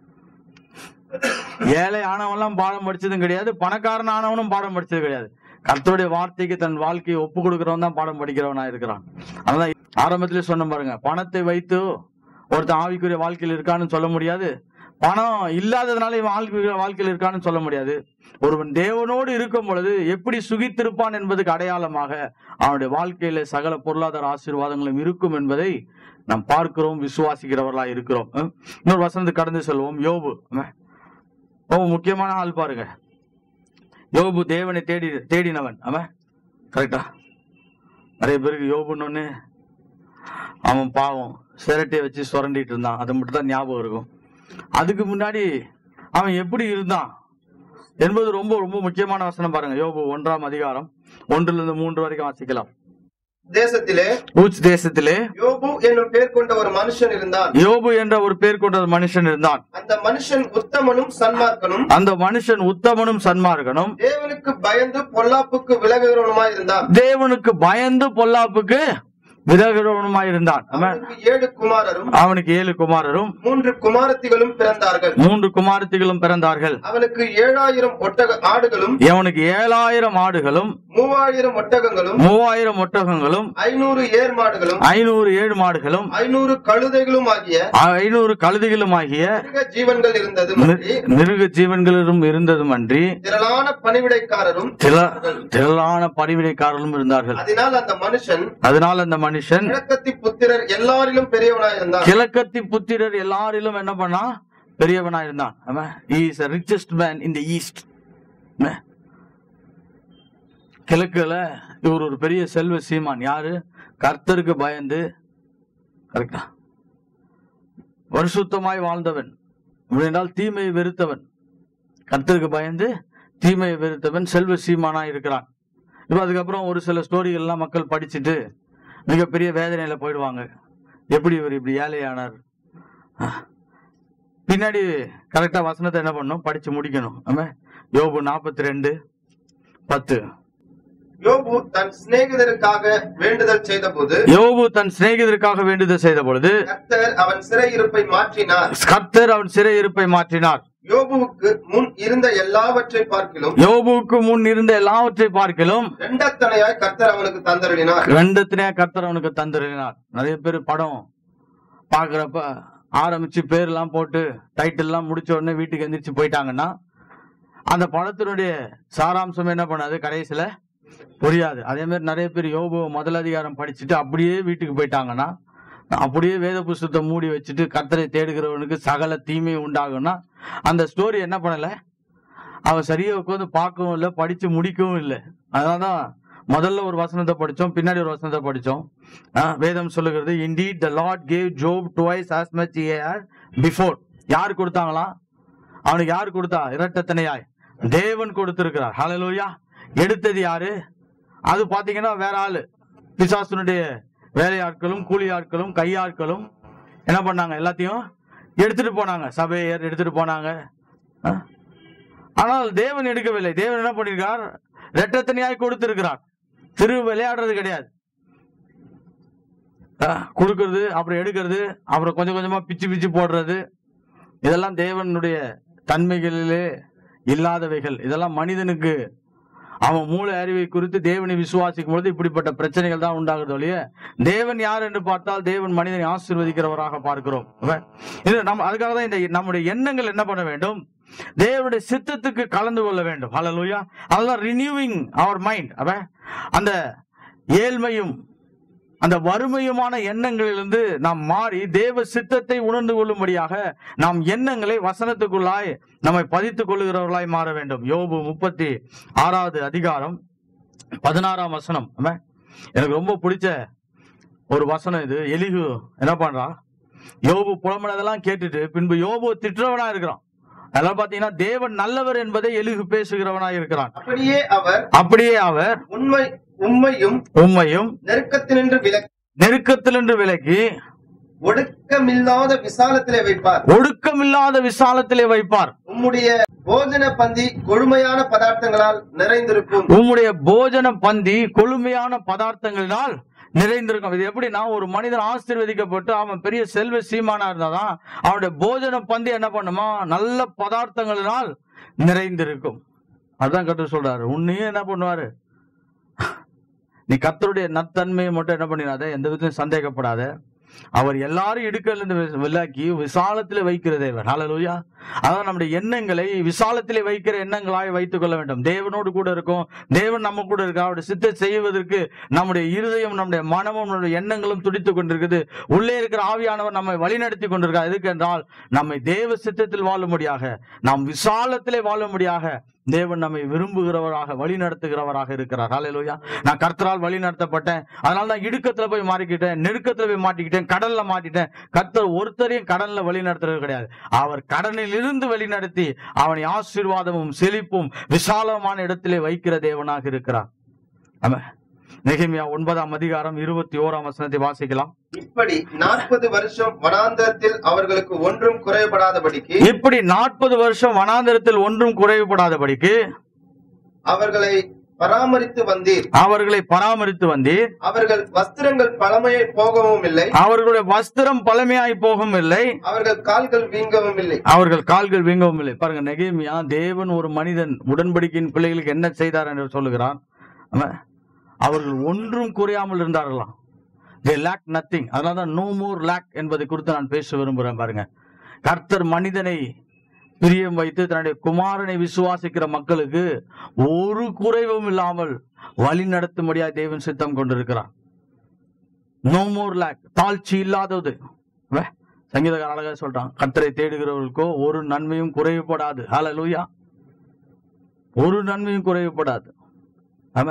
ஏழை ஆனவன்லாம் பாடம் படிச்சதும் கிடையாது பணக்காரன் ஆனவனும் பாடம் படிச்சது கிடையாது கர்த்தருடைய வார்த்தைக்கு தன் வாழ்க்கையை ஒப்பு கொடுக்கிறவன் தான் பாடம் படிக்கிறவனா இருக்கிறான் அதான் ஆரம்பத்திலே சொன்ன பாருங்க பணத்தை வைத்து ஒருத்தன் ஆவிக்குரிய வாழ்க்கையில் இருக்கான்னு சொல்ல முடியாது பணம் இல்லாததுனால இவன் ஆவிக்குரிய வாழ்க்கையில் இருக்கான்னு சொல்ல முடியாது ஒருவன் தேவனோடு இருக்கும் பொழுது எப்படி சுகித்திருப்பான் என்பதுக்கு அடையாளமாக அவனுடைய வாழ்க்கையில சகல பொருளாதார ஆசீர்வாதங்களும் இருக்கும் என்பதை நாம் பார்க்கிறோம் விசுவாசிக்கிறவர்களா இருக்கிறோம் ஹம்? இன்னொரு வசனத்துக்கு கடந்து செல்வோம் யோபு ஹம்? ரொம்ப முக்கியமான ஆள் பாருங்க யோபு தேவனை தேடி தேடினவன் அவன் கரெக்டா நிறைய பேருக்கு யோபுன்னு அவன் பாவம் சிரட்டையை வச்சு சுரண்டிட்டு இருந்தான் அது மட்டும் தான் ஞாபகம் இருக்கும் அதுக்கு முன்னாடி அவன் எப்படி இருந்தான் என்பது ரொம்ப ரொம்ப முக்கியமான வசனம் பாருங்க யோபு ஒன்றாம் அதிகாரம் ஒன்றுல இருந்து மூன்று வரைக்கும் வாசிக்கலாம் தேசத்திலே ஊச் தேசத்திலே யோபு என்னும் பேர் கொண்ட ஒரு மனுஷன் இருந்தான் யோபு என்ற ஒரு பேர் கொண்ட ஒரு மனுஷன் இருந்தான் அந்த மனுஷன் உத்தமனும் சன்மார்க்கனும் அந்த மனுஷன் உத்தமனும் சன்மார்க்கனும் தேவனுக்கு பயந்து பொல்லாப்புக்கு விலகுகிறவனுமாய் இருந்தான் தேவனுக்கு பயந்து பொல்லாப்புக்கு விதகிறவனுமாய் இருந்தான் அவன் அவனுக்கு ஏழு குமாரரும் அவனுக்கு ஏழு குமாரரும் மூன்று குமாரத்திகளும் பிறந்தார்கள் மூன்று குமாரத்திகளும் பிறந்தார்கள் அவனுக்கு ஏழாயிரம் ஒட்டக ஆடுகளும் அவனுக்கு ஏழாயிரம் ஆடுகளும் மூவாயிரம் ஒட்டகங்களும் மூவாயிரம் ஒட்டகங்களும் ஐநூறு ஏர் மாடுகளும் ஐநூறு ஏழு மாடுகளும் ஐநூறு கழுதைகளும் ஆகிய ஐநூறு கழுதைகளும் ஆகிய மிருக ஜீவன்கள் இருந்தது மி- மிருக ஜீவன்களும் இருந்ததும் அன்றி திரளான பணிவிடைக்காரரும் திர- திரளான பணிவிடைக்காரர்களும் இருந்தார்கள் அதனால் அந்த மனுஷன் அதனால் அந்த மனுஷன் கிழக்கத்தி புத்திரர் எல்லாரிலும் பெரியவனாய் இருந்தான் கிழக்கத்தி புத்திரர் எல்லாரிலும் என்ன பண்ணா பெரியவனா இருந்தான் is richest man in the east கிழக்குல இவர் ஒரு பெரிய செல்வ சீமான் யாரு கர்த்தருக்கு பயந்து கரெக்டா பரிசுத்தமாய் வாழ்ந்தவன் என்றால் தீமையை வெறுத்தவன் கர்த்தருக்கு பயந்து தீமையை வெறுத்தவன் செல்வ சீமானா இருக்கிறான் இப்போ அதுக்கப்புறம் ஒரு சில ஸ்டோரிகள்லாம் மக்கள் படிச்சுட்டு மிகப்பெரிய வேதனையில போயிடுவாங்க எப்படி இவர் இப்படி ஏழையானார் பின்னாடி கரெக்டா வசனத்தை என்ன பண்ணணும் படிச்சு முடிக்கணும் ஆமா யோபு நாற்பத்தி ரெண்டு பத்து யோபு தன் சிநேகிதருக்காக வேண்டுதல் செய்தபோது யோபு தன் சிநேகிதருக்காக வேண்டுதல் செய்த பொழுது கர்த்தர் அவன் சிறையிருப்பை மாற்றினார் கர்த்தர் அவன் சிறை இருப்பை மாற்றினார் யோபுவுக்கு முன் இருந்த எல்லாவற்றை பார்க்கிலும் யோபுவுக்கு முன் இருந்த எல்லாவற்றை பார்க்கிலும் இரண்டத்தனையாய் கர்த்தர் அவனுக்கு தந்தருளினார் ரெண்டத்தினே கர்த்தர் அவனுக்கு தந்துருனார் நிறைய பேர் படம் பாக்குறப்ப ஆரம்பிச்சு பேர்லாம் போட்டு டைட்டில் எல்லாம் முடிச்ச உடனே வீட்டுக்கு எந்திரிச்சு போயிட்டாங்கன்னா அந்த படத்தினுடைய சாராம்சம் என்ன பண்ணாது கடைசியில புரியாது அதே மாதிரி நிறைய பேர் யோபு முதல் அதிகாரம் படிச்சுட்டு அப்படியே வீட்டுக்கு போயிட்டாங்கன்னா அப்படியே வேத புஸ்தத்தை மூடி வச்சுட்டு கர்த்தரை தேடுகிறவனுக்கு சகல தீமை உண்டாகும்னா அந்த ஸ்டோரி என்ன பண்ணல அவன் சரியா உட்காந்து பார்க்கவும் இல்லை படிச்சு முடிக்கவும் இல்லை அதனாலதான் முதல்ல ஒரு வசனத்தை படிச்சோம் பின்னாடி ஒரு வசனத்தை படிச்சோம் ஆ, வேதம் சொல்லுகிறது indeed the Lord gave Job twice as much he had before யார் கொடுத்தாங்களா அவனுக்கு யார் கொடுத்தா இரட்டத்தனையாய் தேவன் கொடுத்திருக்கிறார் ஹalleluya எடுத்தது யாரு அது பாத்தீங்கன்னா வேற ஆளு பிசாசுனுடைய வேலையாட்களும் கூலி ஆட்களும் கையாட்களும் என்ன பண்ணாங்க எல்லாத்தையும் எடுத்துட்டு போனாங்க சபையர் எடுத்துட்டு போனாங்க ஆ? ஆனால் தேவன் எடுக்கவில்லை தேவன் என்ன பண்ணிருக்கார் ரெட்டத்தனியாய் கொடுத்திருக்கிறார் திரு விளையாடுறது கிடையாது ஆ, கொடுக்கறது அப்புறம் எடுக்கிறது அப்புறம் கொஞ்சம் கொஞ்சமா பிச்சு பிச்சு போடுறது இதெல்லாம் தேவனுடைய தன்மைகளிலே இல்லாதவைகள் இதெல்லாம் மனிதனுக்கு அவன் மூளை அறிவை குறித்து தேவனை விசுவாசிக்கும் பொழுது இப்படிப்பட்ட பிரச்சனைகள் தான் உண்டாகுது ஒழிய தேவன் யார் என்று பார்த்தால் தேவன் மனிதனை ஆசீர்வதிக்கிறவராக பார்க்கிறோம் அவன். இது நம்ம அதுக்காக தான் இந்த நம்முடைய எண்ணங்கள் என்ன பண்ண வேண்டும் தேவனுடைய சித்தத்துக்கு கலந்து கொள்ள வேண்டும் ஹalleluya அதெல்லாம் ரினியூவிங் அவர் மைண்ட் அவன் அந்த ஏழ்மையும் அந்த வறுமையுமான எண்ணங்களிலிருந்து நாம் மாறி தேவ சித்தத்தை உணர்ந்து கொள்ளும்படியாக நாம் எண்ணங்களை வசனத்துக்குள்ளாய் நம்மை பதித்துக் கொள்ளுகிறவர்களாய் மாற வேண்டும் யோபு முப்பத்தி ஆறாவது அதிகாரம் பதினாறாம் வசனம் ஆமென். எனக்கு ரொம்ப பிடிச்ச ஒரு வசனம் இது எலிகு என்ன பண்றான் யோபு புலம்புனதெல்லாம் கேட்டுட்டு பின்பு யோபு திட்டுறவனா இருக்கிறான் அதெல்லாம் பாத்தீங்கன்னா தேவன் நல்லவர் என்பதை எலிகு பேசுகிறவனா இருக்கிறான் அப்படியே அவர் அப்படியே அவர் உண்மை உண்மையும் உண்மையும் நெருக்கத்தினின்று விலக்கி நெருக்கத்திலின்று விலக்கி ஒடுக்கமில்லாத விசாலத்திலே வைப்பார் ஒடுக்கமில்லாத விசாலத்திலே வைப்பார் உம்முடைய போஜன பந்தி கொழுமையான பதார்த்தங்களால் நிறைந்திருக்கும் உம்முடைய போஜன பந்தி கொழுமையான பதார்த்தங்களினால் நிறைந்திருக்கும் இது எப்படின்னா ஒரு மனிதன் ஆசீர்வதிக்கப்பட்டு அவன் பெரிய செல்வ சீமானா இருந்தாதான் அவனுடைய போஜன பந்தி என்ன பண்ணுமா நல்ல பதார்த்தங்களினால் நிறைந்திருக்கும் அதான் கட்டு சொல்றாரு உன்னையும் என்ன பண்ணுவாரு நீ கர்த்தருடைய நத்தன்மையை மட்டும் என்ன பண்ணிடாத எந்த விதத்திலும் சந்தேகப்படாத அவர் எல்லாரும் இடுக்கல் இருந்து வி- விலக்கி விசாலத்திலே வைக்கிற தேவன் ஹalleluya அதான் நம்முடைய எண்ணங்களை விசாலத்திலே வைக்கிற எண்ணங்களாய் வைத்துக் கொள்ள வேண்டும் தேவனோடு கூட இருக்கும் தேவன் நம்ம கூட இருக்கா அவருடைய சித்தை செய்வதற்கு நம்முடைய இருதயம் நம்முடைய மனமும் நம்முடைய எண்ணங்களும் துடித்துக் கொண்டிருக்குது உள்ளே இருக்கிற ஆவியானவர் நம்மை வழிநடத்தி கொண்டிருக்கார் எதுக்கு என்றால் நம்மை தேவ சித்தத்தில் வாழும்படியாக நாம் விசாலத்திலே வாழும்படியாக தேவன் நம்மை விரும்புகிறவராக வழி நடத்துகிறவராக இருக்கிறார் ஹalleluya நான் கர்த்தரால் வழி நடத்தப்பட்டேன் அதனால தான் இடுக்கத்துல போய் மாறிக்கிட்டேன் நெருக்கத்துல போய் மாட்டிக்கிட்டேன் கடல்ல மாட்டிட்டேன் கர்த்தர் ஒருத்தரையும் கடல்ல வழி நடத்துறது கிடையாது அவர் கடனில் இருந்து வழி நடத்தி அவனை ஆசீர்வாதமும் செழிப்பும் விசாலமான இடத்திலே வைக்கிற தேவனாக இருக்கிறார் ஆமா நெகேமியா ஒன்பதாம் அதிகாரம் இருபத்தி ஓராம் வசனத்தை வாசிக்கலாம் இப்படி நாற்பது வருஷம் வனாந்தரத்தில் அவர்களுக்கு ஒன்றும் குறைபடாதபடிக்கு இப்படி நாற்பது வருஷம் வனாந்தரத்தில் ஒன்றும் குறைவுபடாதபடிக்கு அவர்களை பராமரித்து வந்தீர் அவர்களை பராமரித்து வந்தீர் அவர்கள் வஸ்திரங்கள் பழமையை போகவும் இல்லை அவர்களுடைய வஸ்திரம் பழமையாய் போகும் இல்லை அவர்கள் கால்கள் வீங்கவும் இல்லை அவர்கள் கால்கள் வீங்கவும் இல்லை பாருங்க நெகேமியா தேவன் ஒரு மனிதன் உடன்படிக்கையின் பிள்ளைகளுக்கு என்ன செய்தார் என்று சொல்லுகிறான் ஆமா. அவர்கள் ஒன்றும் குறையாமல் இருந்தார்களாம் தே லேக் நத்திங் அதனால தான் நோ மோர் லேக் என்பதை குறித்து நான் பேச விரும்புகிறேன் பாருங்க கர்த்தர் மனிதனை பிரியம் வைத்து தன்னுடைய குமாரனை விசுவாசிக்கிற மக்களுக்கு ஒரு குறைவும் இல்லாமல் வழி நடத்தும்படியாக தேவன் சித்தம் கொண்டிருக்கிறார் நோ மோர் லேக் தாழ்ச்சி இல்லாதது வே, சங்கீதக்காரர் அழகா சொல்றான் கர்த்தரை தேடுகிறவர்களுக்கோ ஒரு நன்மையும் குறைவுபடாது ஹalleluya ஒரு நன்மையும் குறைவுபடாது ஆமா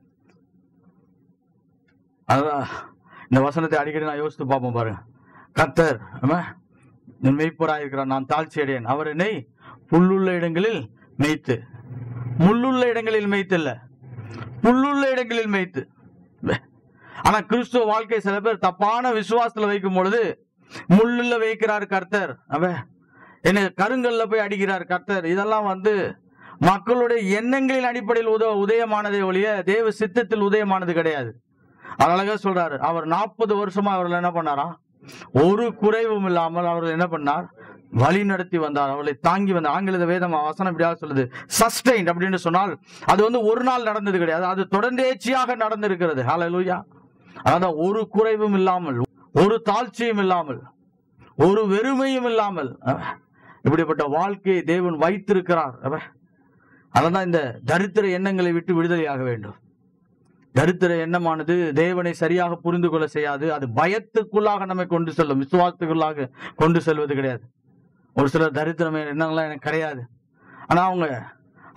அதான் இந்த வசனத்தை அடிக்கடி நான் யோசித்து பார்ப்போம் பாருங்க கர்த்தர் ஆமா என் மெய்ப்பராக இருக்கிறார் நான் தாழ்ச்சி அடையேன் அவர் என்னை புல்லுள்ள இடங்களில் மேய்த்து முள்ளுள்ள இடங்களில் மேய்த்து இல்ல புல்லுள்ள இடங்களில் மேய்த்து வே. ஆனா கிறிஸ்துவ வாழ்க்கை சில பேர் தப்பான விசுவாசத்துல வைக்கும் பொழுது முள்ளுல வைக்கிறார் கர்த்தர் அவ என்ன கருங்கல்ல போய் அடிக்கிறார் கர்த்தர் இதெல்லாம் வந்து மக்களுடைய எண்ணங்களின் அடிப்படையில் உத உதயமானதே ஒழிய தேவ சித்தத்தில் உதயமானது கிடையாது அவர் அழகா சொல்றாரு அவர் நாற்பது வருஷமா அவர்கள் என்ன பண்ணாராம் ஒரு குறைவும் இல்லாமல் அவர்கள் என்ன பண்ணார் வழி நடத்தி வந்தார் அவர்களை தாங்கி வந்தார் ஆங்கில வேதம் வசனம் இப்படியாக சொல்லுது சஸ்டைன் அப்படின்னு சொன்னால் அது வந்து ஒரு நாள் நடந்தது கிடையாது அது தொடர்ந்தேச்சியாக நடந்திருக்கிறது ஹalleluya அதான் ஒரு குறைவும் இல்லாமல் ஒரு தாழ்ச்சியும் இல்லாமல் ஒரு வெறுமையும் இல்லாமல் அஹ், இப்படிப்பட்ட வாழ்க்கையை தேவன் வைத்திருக்கிறார் அஹ். அதனால்தான் இந்த தரித்திர எண்ணங்களை விட்டு விடுதலையாக வேண்டும் தரித்திர எண்ணமானது தேவனை சரியாக புரிந்து கொள்ள செய்யாது அது பயத்துக்குள்ளாக நம்மை கொண்டு செல்லும் விசுவாசத்துக்குள்ளாக கொண்டு செல்வது கிடையாது ஒரு சிலர் தரித்திரம் எண்ணங்கள்லாம் எனக்கு கிடையாது ஆனா அவங்க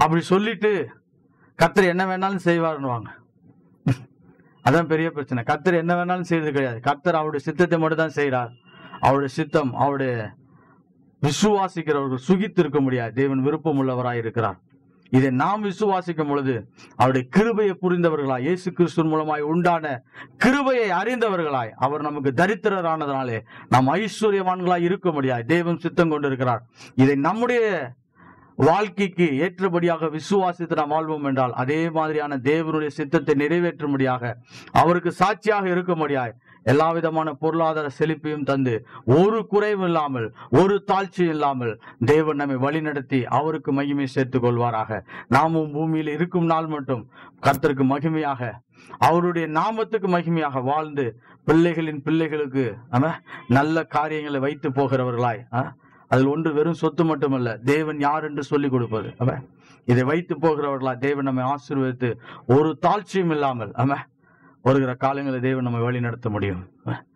அப்படி சொல்லிட்டு கர்த்தர் என்ன வேணாலும் செய்வாருன்னுவாங்க அதான் பெரிய பிரச்சனை கர்த்தர் என்ன வேணாலும் செய்யறது கிடையாது கர்த்தர் அவருடைய சித்தத்தை மட்டும் தான் செய்கிறார் அவருடைய சித்தம் அவருடைய விசுவாசிக்கிறவர்கள் சுகித்து இருக்க முடியாது தேவன் விருப்பம் உள்ளவராய் இருக்கிறார் இதை நாம் விசுவாசிக்கும் பொழுது அவருடைய கிருபையை புரிந்தவர்களாய் இயேசு கிறிஸ்துவின் மூலமாய் உண்டான கிருபையை அறிந்தவர்களாய் அவர் நமக்கு தரித்திரரானதனாலே நாம் ஐஸ்வர்யவான்களாய் இருக்க முடியாது தேவன் சித்தம் கொண்டிருக்கிறார் இதை நம்முடைய வாழ்க்கைக்கு ஏற்றபடியாக விசுவாசித்து நாம் வாழ்வோம் என்றால் அதே மாதிரியான தேவனுடைய சித்தத்தை நிறைவேற்றும்படியாக அவருக்கு சாட்சியாக இருக்க முடியாது எல்லா விதமான பொருளாதார செழிப்பையும் தந்து ஒரு குறைவும் இல்லாமல் ஒரு தாழ்ச்சியும் இல்லாமல் தேவன் நம்மை வழிநடத்தி அவருக்கு மகிமை சேர்த்துக் கொள்வாராக நாமும் பூமியில் இருக்கும் நாள் மட்டும் கர்த்தருக்கு மகிமையாக அவருடைய நாமத்துக்கு மகிமையாக வாழ்ந்து பிள்ளைகளின் பிள்ளைகளுக்கு ஆமா, நல்ல காரியங்களை வைத்து போகிறவர்களாய் ஆ, அதில் ஒன்று வெறும் சொத்து மட்டுமல்ல தேவன் யார் என்று சொல்லிக் கொடுப்பது ஆமா. இதை வைத்து போகிறவர்களா தேவன் நம்மை ஆசீர்வதித்து ஒரு தாழ்ச்சியும் இல்லாமல் ஆமா வருகிற காலங்களில் தேவன் நம்மை வழி நடத்த முடியும் ஆமா.